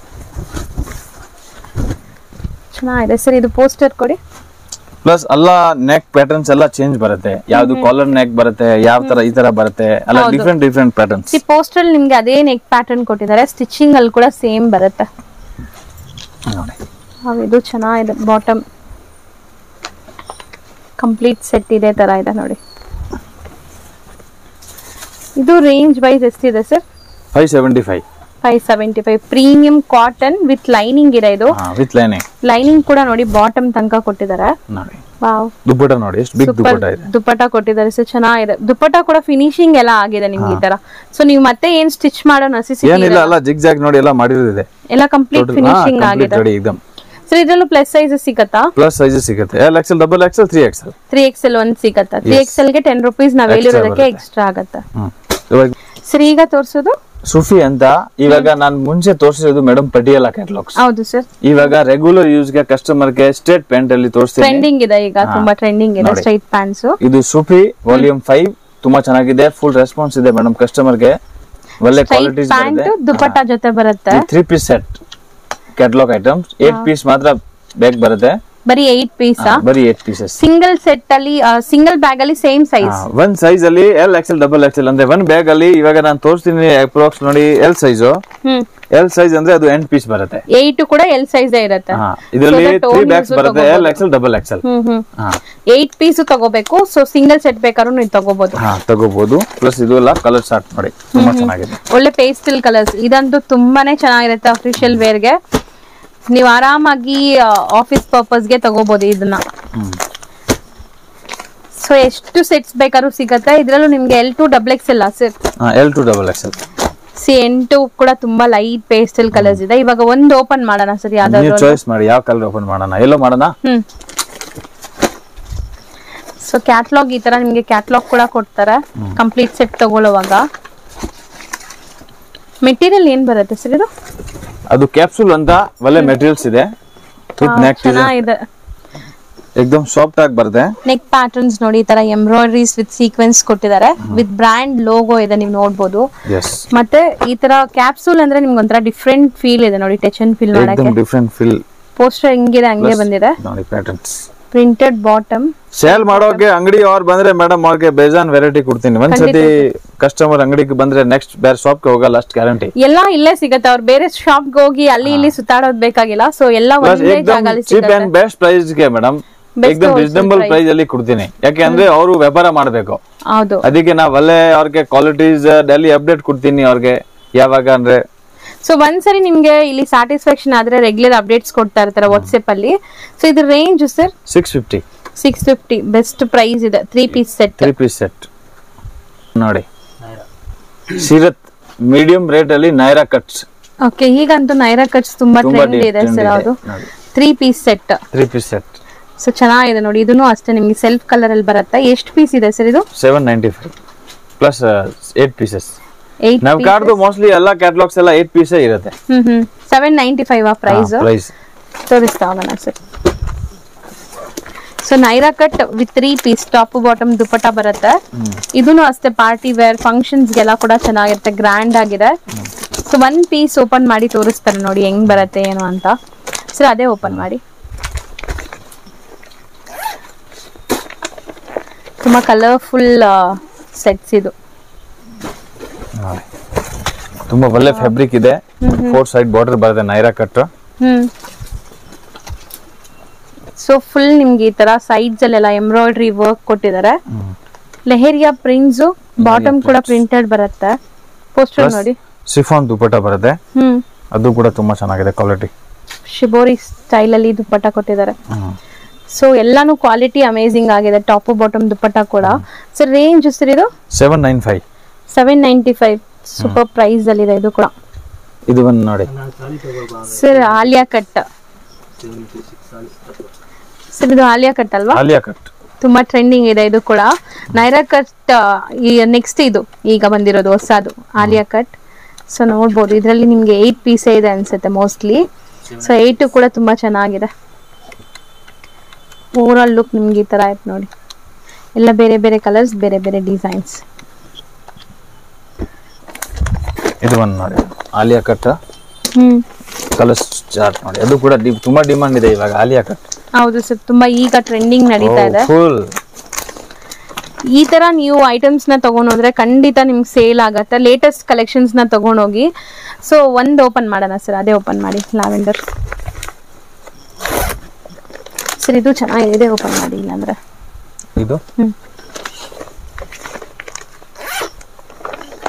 ಚೆನ್ನಾಗಿದೆ ಸರ್ ಇದು ಪೋಸ್ಟರ್ ಕೊಡಿ
ಪ್ಲಸ್ ಎಲ್ಲ ನೆಕ್ ಪ್ಯಾಟರ್ನ್ಸ್ ಎಲ್ಲ ಚೇಂಜ್ ಬರುತ್ತೆ ಯಾವ್ದು ಕಾಲರ್ ನೆಕ್ ಬರುತ್ತೆ ಯಾವ ತರ ಈ ತರ ಬರುತ್ತೆ ಎಲ್ಲ
ಹೌದು.
ಡಿಫ್ರೆಂಟ್ ಡಿಫ್ರೆಂಟ್ ಪ್ಯಾಟರ್ನ್ಸ್
ಈ ಪೋಸ್ಟರ್ ನಿಮ್ಗೆ ಅದೇ ನೆಕ್ ಪ್ಯಾಟರ್ನ್ ಕೊಟ್ಟಿದ್ದಾರೆ ಸ್ಟಿಚಿಂಗ್ ಅಲ್ಲಿ ಕೂಡ ಸೇಮ್ ಬರುತ್ತೆ
ನೋಡಿ
ಹೌದು, ಇದು ಚೆನ್ನಾಗಿದೆ ಬಾಟಮ್ ಕಂಪ್ಲೀಟ್ ಸೆಟ್ ಇದೇ ತರ ಇದೆ ನೋಡಿ ಇದು ರೇಂಜ್ ವೈಸ್ ಎಷ್ಟಿದೆ sir
five seventy five
five seventy five premium cotton with lining ಇದೆ ಇದು
ವಿತ್ ಲೈನಿಂಗ್
ಲೈನಿಂಗ್ ಕೂಡ ನೋಡಿ ಬಾಟಮ್ ತನಕ ಕೊಟ್ಟಿದ್ದಾರೆ
ನೋಡಿ
ವಾವ್
ದುಪ್ಪಟ ನೋಡಿ ಎಷ್ಟು ಬಿಗ್
ಸೂಪರ್
ದುಪ್ಪಟ ಇದೆ
ದುಪ್ಪಟ ಕೊಟ್ಟಿದ್ದಾರೆ ಸೊ ಚೆನ್ನಾಗಿದೆ ದುಪ್ಪಟ ಕೂಡ ಫಿನಿಶಿಂಗ್ ಎಲ್ಲ ಆಗಿದೆ ನಿಮ್ಗೆ ಈ ತರ ಸೊ ನೀವು ಮತ್ತೆ ಏನ್ ಸ್ಟಿಚ್ ಮಾಡೋ ನೆಸೆಸಿಟಿ
ಏನಿಲ್ಲ ಅಲ್ಲ ಜಿಗ್ ಜಾಗ್ ನೋಡಿ ಎಲ್ಲ ಮಾಡಿರೋದಿದೆ
ಎಲ್ಲ ಕಂಪ್ಲೀಟ್ ಫಿನಿಶಿಂಗ್ ಆಗಿದೆ
ರೆಡಿ ಎಕ್ದಮ್
ಸೊ ಇದ್ರಲ್ಲೂ ಪ್ಲಸ್ ಸೈಜ್ ಸಿಗತ್ತಾ
ಪ್ಲಸ್ ಸೈಜ್ ಸಿಗುತ್ತೆ L XL double XL three XL
three XL ಒಂದ್ ಸಿಗತ್ತಾ ತ್ರೀ ಎಕ್ಸೆಲ್ ಗೆ ಟೆನ್ ರುಪೀಸ್ ನಾವ್ ಹೇಳಿರೋದಕ್ಕೆ ಎಕ್ಸ್ಟ್ರಾ ಆಗತ್ತೆ
ಹ್ಮ್ ಇವಾಗ
ಸರ್ ಈಗ ತೋರ್ಸೋದು
ಸುಫಿ ಅಂತ ಇವಾಗ ನಾನು ಮುಂಚೆ ತೋರಿಸಿರೋದು ಮೇಡಮ್ ಪಟಿಯಾಲ ಕ್ಯಾಟ್ಲಾಗ್ಸ್
ಹೌದು ಸರ್
ಇವಾಗ ರೆಗ್ಯುಲರ್ ಯೂಸ್ ಗೆ ಕಸ್ಟಮರ್ ಗೆ ಸ್ಟೇಟ್ ಪ್ಯಾಂಟ್ ಅಲ್ಲಿ ತೋರಿಸ್ತೀನಿ
ಟ್ರೆಂಡಿಂಗ್ ಇದೆ ಈಗ ತುಂಬಾ ಟ್ರೆಂಡಿಂಗ್ ಇದೆ ಸ್ಟ್ರೈಟ್ ಪ್ಯಾಂಟ್ಸ್
ಇದು ಸುಫಿ ವಾಲ್ಯೂಮ್ ಫೈವ್ ತುಂಬಾ ಚೆನ್ನಾಗಿದೆ ಫುಲ್ ರೆಸ್ಪಾನ್ಸ್ ಇದೆ ಮೇಡಮ್ ಕಸ್ಟಮರ್ ಗೆ ಒಳ್ಳೆ
ಸ್ಟ್ರೈಟ್
ಕ್ವಾಲಿಟೀಸ್
ಪ್ಯಾಂಟ್
ಬರುತ್ತೆ
ದುಪ್ಪಟ್ಟ ಜೊತೆ ಬರುತ್ತೆ
three piece set catalogue items eight piece ಮಾತ್ರ ಬ್ಯಾಗ್ ಬರುತ್ತೆ
ಬರೀ ಏಟ್ ಪೀಸ್
ಹಾ, ಬರೀ ಏಟ್ ಪೀಸಸ್
ಸಿಂಗಲ್ ಸೆಟ್ ಅಲ್ಲಿ ಸಿಂಗಲ್ ಬ್ಯಾಗ್ ಅಲ್ಲಿ ಸೇಮ್ ಸೈಜ್
ಒಂದ್ ಸೈಜ್ ಅಲ್ಲಿ ಎಲ್ ಎಕ್ಸೆಲ್ ಡಬಲ್ ಎಕ್ಸೆಲ್ ಅಂದ್ರೆ ಒಂದ್ ಬ್ಯಾಗ್ ಅಲ್ಲಿ ಇವಾಗ ನಾನು ತೋರಿಸ್ತೀನಿ ಅಪ್ರಾಕ್ಸ್ ನೋಡಿ L size
hmm
L size ಅಂದ್ರೆ ಅದು ಎಂಟ್ ಪೀಸ್ ಬರುತ್ತೆ
ಏಟ್ ಕೂಡ ಎಲ್ ಸೈಜ್ ಇರುತ್ತೆ
ಹಾ ಇದರಲ್ಲಿ
So that
three
own
bags
use
ಬರುತ್ತೆ L XL double XL
hmm hmm
ಹಾ
ಏಟ್ ಪೀಸ್ ತಗೋಬೇಕು ಸೊ ಸಿಂಗಲ್ ಸೆಟ್ ಬೇಕಾದ್ರೂ ನೀವು ತಗೋಬಹುದು
ಹಾ ತಗೋಬಹುದು ಪ್ಲಸ್ ಇದು ಎಲ್ಲ ಕಲರ್ ಸ್ಟಾರ್ಟ್ ಮಾಡಿ ತುಂಬಾ ಚೆನ್ನಾಗಿದೆ
ಒಳ್ಳೆ ಪೇಸ್ಟಲ್ ಕಲರ್ಸ್ ಇದಂತೂ ತುಂಬಾನೇ ಚೆನ್ನಾಗಿರುತ್ತೆ ಅಫಿಷಿಯಲ್ ವೇರ್ಗೆ ನೀವು ಆರಾಮಾಗಿ ಆಫೀಸ್ ಪರ್ಪಸ್ಗೆ ತಗೋಬಹುದು ಇದನ್ನ ಸೊ ಎಷ್ಟು ಸೆಟ್ಸ್ ಬೇಕಾದ್ರೂ ಸಿಗತ್ತೆ ಇದ್ರಲ್ಲೂ ನಿಮ್ಗೆ ಎಲ್ ಟು ಡಬಲ್ ಎಕ್ಸ್ ಎಲ್ಲ ಸರ್
ಹಾ ಎಲ್ ಟು ಡಬಲ್ ಎಕ್ಸೆಲ್
ಸಿ ಎಂಟು ಕೂಡ ತುಂಬಾ ಲೈಟ್ ಪೇಸ್ಟಲ್ ಕಲರ್ಸ್ ಇದೆ ಇವಾಗ ಒಂದು ಓಪನ್ ಮಾಡೋಣ ಸರ್
ನೀವು
ಯಾವ್ದಾದ್ರು
ಚಾಯ್ಸ್ ಮಾಡಿ ಯಾವ ಕಲರ್ ಓಪನ್ ಮಾಡೋಣ ಎಲ್ಲೋ ಮಾಡೋಣ
ಹ್ಮ್ ಸೊ ಕ್ಯಾಟ್ಲಾಗ್ ಈ ತರ ನಿಮ್ಗೆ ಕ್ಯಾಟ್ಲಾಗ್ ಕೂಡ ಕೊಡ್ತಾರೆ ಕಂಪ್ಲೀಟ್ ಸೆಟ್ ತಗೊಳ್ಳುವಾಗ ಮೆಟೀರಿಯಲ್ ಏನ್ ಬರುತ್ತೆ ಸರ್ ಇದು
ಅದು ಕ್ಯಾಪ್ಸೂಲ್ ಅಂತ ಒಳ್ಳೆ ಮೆಟೀರಿಯಲ್ಸ್ ಇದೆ ವಿತ್ ನೆಕ್
ಚೆನ್ನಾಗಿದೆ
ಎಕ್ದಮ್ ಸಾಫ್ಟ್ ಆಗಿ ಬರುತ್ತೆ
ನೆಕ್ ಪ್ಯಾಟರ್ನ್ಸ್ ನೋಡಿ ಈ ತರ ಎಂಬ್ರಾಯ್ಡ್ರೀಸ್ ವಿತ್ ಸೀಕ್ವೆನ್ಸ್ ಕೊಟ್ಟಿದ್ದಾರೆ ವಿತ್ ಬ್ರ್ಯಾಂಡ್ ಲೋಗೋ ಇದೆ ನೀವು ನೋಡ್ಬೋದು
ಎಸ್
ಮತ್ತೆ ಈ ತರ ಕ್ಯಾಪ್ಸೂಲ್ ಅಂದ್ರೆ ನಿಮ್ಗೆ ಒಂಥರ ಡಿಫ್ರೆಂಟ್ ಫೀಲ್ ಇದೆ ನೋಡಿ ಟಚ್ ಅಂಡ್ ಫೀಲ್ ಮಾಡಕ್ಕೆ
ಎಕ್ದಮ್ ಡಿಫ್ರೆಂಟ್ ಫಿಲ್
ಪೋಸ್ಟರ್ ಹಿಂಗಿದೆ ಹಂಗೆ ಬಂದಿದೆ
ನೋಡಿ ಪ್ಯಾಟರ್ನ್ಸ್
ಪ್ರಿಂಟೆಡ್ ಬಾಟಮ್
ಸೇಲ್ ಮಾಡೋಕೆ ಅಂಗಡಿ ಅವ್ರು ಬಂದ್ರೆ ಮೇಡಮ್ ಅವ್ರಿಗೆ ಬೇಜಾನ್ ವೆರೈಟಿ ಕೊಡ್ತೀನಿ ಒಂದ್ಸತಿ ಕಸ್ಟಮರ್ ಅಂಗಡಿಗೆ ಬಂದ್ರೆ ನೆಕ್ಸ್ಟ್ ಬೇರೆ ಶಾಪ್ಗೆ ಹೋಗಲ್ಲ ಅಷ್ಟು ಗ್ಯಾರಂಟಿ
ಎಲ್ಲ ಇಲ್ಲೇ ಸಿಗತ್ತೆ ಅವ್ರು ಬೇರೆ ಶಾಪ್ಗೆ ಹೋಗಿ ಅಲ್ಲಿ ಇಲ್ಲಿ ಸುತ್ತಾಡೋದ್ ಬೇಕಾಗಿಲ್ಲ ಸೊ ಎಲ್ಲ
ಪ್ಲಸ್
ಒಂದೇ
ಏಕ್ದಮ್
ಜಾಗದಲ್ಲಿ
ಚೀಪ್
ಸಿಗತ್ತೆ
ಅಂಡ್ ಬೆಸ್ಟ್ ಪ್ರೈಸ್ಗೆ ಮೇಡಮ್
Best
ಏಕ್ದಮ್
wholesale
ರೀಸನಬಲ್
price.
ಪ್ರೈಸ್ ಅಲ್ಲಿ ಕೊಡ್ತೀನಿ ಯಾಕೆ ಅಂದ್ರೆ ಅವರು ವ್ಯಾಪಾರ ಮಾಡ್ಬೇಕು
ಹೌದು
ಅದಕ್ಕೆ ನಾವು ಒಳ್ಳೆ ಅವ್ರಿಗೆ ಕ್ವಾಲಿಟೀಸ್ ಡೈಲಿ ಅಪ್ಡೇಟ್ ಕೊಡ್ತೀನಿ ಅವ್ರಿಗೆ ಯಾವಾಗ ಅಂದ್ರೆ
ಸೊ ಒಂದ್ಸರಿ ನಿಮ್ಗೆ ಇಲ್ಲಿ ಸ್ಯಾಟಿಸ್ಫ್ಯಾಕ್ಷನ್ ಆದ್ರೆ ರೆಗ್ಯುಲರ್ ಅಪ್ಡೇಟ್ಸ್ ಕೊಡ್ತಾ ಇರ್ತಾರೆ ವಾಟ್ಸ್ಆಪ್ ಅಲ್ಲಿ ಸೊ ಇದ್ರ range sir
six fifty
six fifty best price ಇದೆ three piece set
three piece set ನೋಡಿ ಸೀರತ್ ಮೀಡಿಯಂ ರೇಟ್ ಅಲ್ಲಿ ನೈರಾ ಕಟ್ಸ್
ಓಕೆ ಈಗಂತೂ ನೈರಾ ಕಟ್ಸ್ ತುಂಬಾ
ತುಂಬಾ
ಟ್ರೆಂಡ್ ಇದೆ
trend
ಸರ್
ಇದೆ.
ಅದು
ನೋಡಿ.
Three piece set
three piece set
so ಚೆನ್ನಾಗಿದೆ ನೋಡಿ ಇದನ್ನು ಅಷ್ಟೇ ನಿಮ್ಗೆ ಸೆಲ್ಫ್ ಕಲರ್ ಅಲ್ಲಿ ಬರುತ್ತೆ ಎಷ್ಟು ಪೀಸ್ ಇದೆ ಸರ್ ಇದು
seven ninety five plus eight pieces
eight
ನಾವ್ ಕಾರ್ಡ್ದು ಮೋಸ್ಟ್ಲಿ ಎಲ್ಲ ಕ್ಯಾಟ್ಲಾಗ್ಸ್ ಎಲ್ಲ ಏಟ್ ಪೀಸೇ ಇರುತ್ತೆ
hmm hmm seven ninety five ಆ ಪ್ರೈಸ್
ಪ್ರೈಸ್
ತೋರಿಸ್ತಾ ಹೋಗೋಣ sir so Naira cut with three piece top bottom dupatta ಬರುತ್ತೆ ಇದನ್ನು ಅಷ್ಟೇ ಪಾರ್ಟಿ ವೇರ್ ಫಂಕ್ಷನ್ಸ್ಗೆಲ್ಲ ಕೂಡ ಚೆನ್ನಾಗಿರುತ್ತೆ ಗ್ರ್ಯಾಂಡ್ ಆಗಿದೆ ಸೊ ಒನ್ ಪೀಸ್ ಓಪನ್ ಮಾಡಿ ತೋರಿಸ್ತಾರೆ ನೋಡಿ ಹೆಂಗ್ ಬರುತ್ತೆ ಏನು ಅಂತ ಸರ್ ಅದೇ ಓಪನ್ ಮಾಡಿ ತುಂಬಾ ಕಲರ್ಫುಲ್ ಸೆಟ್ಸ್ ಇದು
ತುಂಬಾ ಒಳ್ಳೆ ಫ್ಯಾಬ್ರಿಕ್ ಇದೆ ಫೋರ್ ಸೈಡ್ ಬಾರ್ಡರ್ ಬರುತ್ತೆ Naira cut
hmm so full ನಿಮ್ಗೆ ಈ ತರ ಸೈಡ್ಸ್ ಅಲ್ಲೆಲ್ಲ ಎಂಬ್ರಾಯ್ಡ್ರಿ ವರ್ಕ್ ಕೊಟ್ಟಿದ್ದಾರೆ ಲೆಹರಿಯಾ ಪ್ರಿಂಟ್ಸ್ ಬಾಟಮ್ ಕೂಡ ಪ್ರಿಂಟೆಡ್ ಬರುತ್ತೆ ಪೋಸ್ಟರ್ ನೋಡಿ
ಸಿಫಾನ್ ದುಪಟ್ಟ ಬರುತ್ತೆ
ಹ್ಮ್
ಅದು ಕೂಡ ತುಂಬಾ ಚೆನ್ನಾಗಿದೆ ಕ್ವಾಲಿಟಿ
ಶಿಬೋರಿ ಸ್ಟೈಲ್ ಅಲ್ಲಿ ದುಪ್ಪಟ್ಟ ಕೊಟ್ಟಿದ್ದಾರೆ ಸೊ ಎಲ್ಲಾನು ಕ್ವಾಲಿಟಿ ಅಮೇಸಿಂಗ್ ಆಗಿದೆ ಟಾಪ್ ಬಾಟಮ್ ದುಪ್ಪಟ್ಟ ಕೂಡ ಸರ್ ರೇಂಜ್ ಸರ್ ಇದು
seven nine five
seven ninety five super price ಅಲ್ಲಿ ಇದೆ ಇದು ಕೂಡ
ಇದು ಒಂದು ನೋಡಿ
ಸರ್ ಆಲಿಯಾ ಕಟ್ ಸರ್ ಇದು ಆಲಿಯಾ ಕಟ್ ಅಲ್ವಾ
ಆಲಿಯಾ ಕಟ್
ತುಂಬಾ ಟ್ರೆಂಡಿಂಗ್ ಇದೆ ಇದು ಕೂಡ ನೈರಾ ಕಟ್ ನೆಕ್ಸ್ಟ್ ಇದು ಈಗ ಬಂದಿರೋದು ಹೊಸದು ಆಲಿಯಾ ಕಟ್ ಸೊ ನೋಡ್ಬೋದು ಇದರಲ್ಲಿ ನಿಮ್ಗೆ ಏಟ್ ಪೀಸೇ ಇದೆ ಅನ್ಸುತ್ತೆ ಮೋಸ್ಟ್ಲಿ ಸೊ ಏಟ್ ಕೂಡ ತುಂಬಾ ಚೆನ್ನಾಗಿದೆ ಓವರ್ ಆಲ್ ಲುಕ್ ನಿಮ್ಗೆ ಈ ತರ ಆಯ್ತು ನೋಡಿ ಎಲ್ಲ ಬೇರೆ ಬೇರೆ ಕಲರ್ಸ್ ಬೇರೆ ಬೇರೆ ಡಿಸೈನ್ಸ್
ಇದು ಒಂದು ನೋಡಿ Alia cut
hmm
colours chart ನೋಡಿ ಅದು ಕೂಡ ಡಿ- ತುಂಬಾ ಡಿಮಾಂಡ್ ಇದೆ ಇವಾಗ ಆಲಿಯಾ ಕಟ್
ಹೌದು ಸರ್ ತುಂಬಾ ಈಗ ಟ್ರೆಂಡಿಂಗ್ ನಡೀತಾ ಇದೆ
ಫುಲ್
ಈ ತರ ನೀವು ಐಟಮ್ಸ್ ನ ತಗೊಂಡೋದ್ರೆ ಖಂಡಿತ ನಿಮ್ಗೆ ಸೇಲ್ ಆಗತ್ತೆ ಲೇಟೆಸ್ಟ್ ಕಲೆಕ್ಷನ್ಸ್ ನ ತಗೊಂಡೋಗಿ ಸೊ ಒಂದ್ ಓಪನ್ ಮಾಡೋಣ ಸರ್ ಅದೇ ಓಪನ್ ಮಾಡಿ ಲ್ಯಾವೆಂಡರ್ ಸರ್ ಇದು ಚೆನ್ನಾಗಿದೆ ಓಪನ್ ಮಾಡಿ ಇಲ್ಲಾಂದ್ರೆ
ಇದು
ಹ್ಮ್.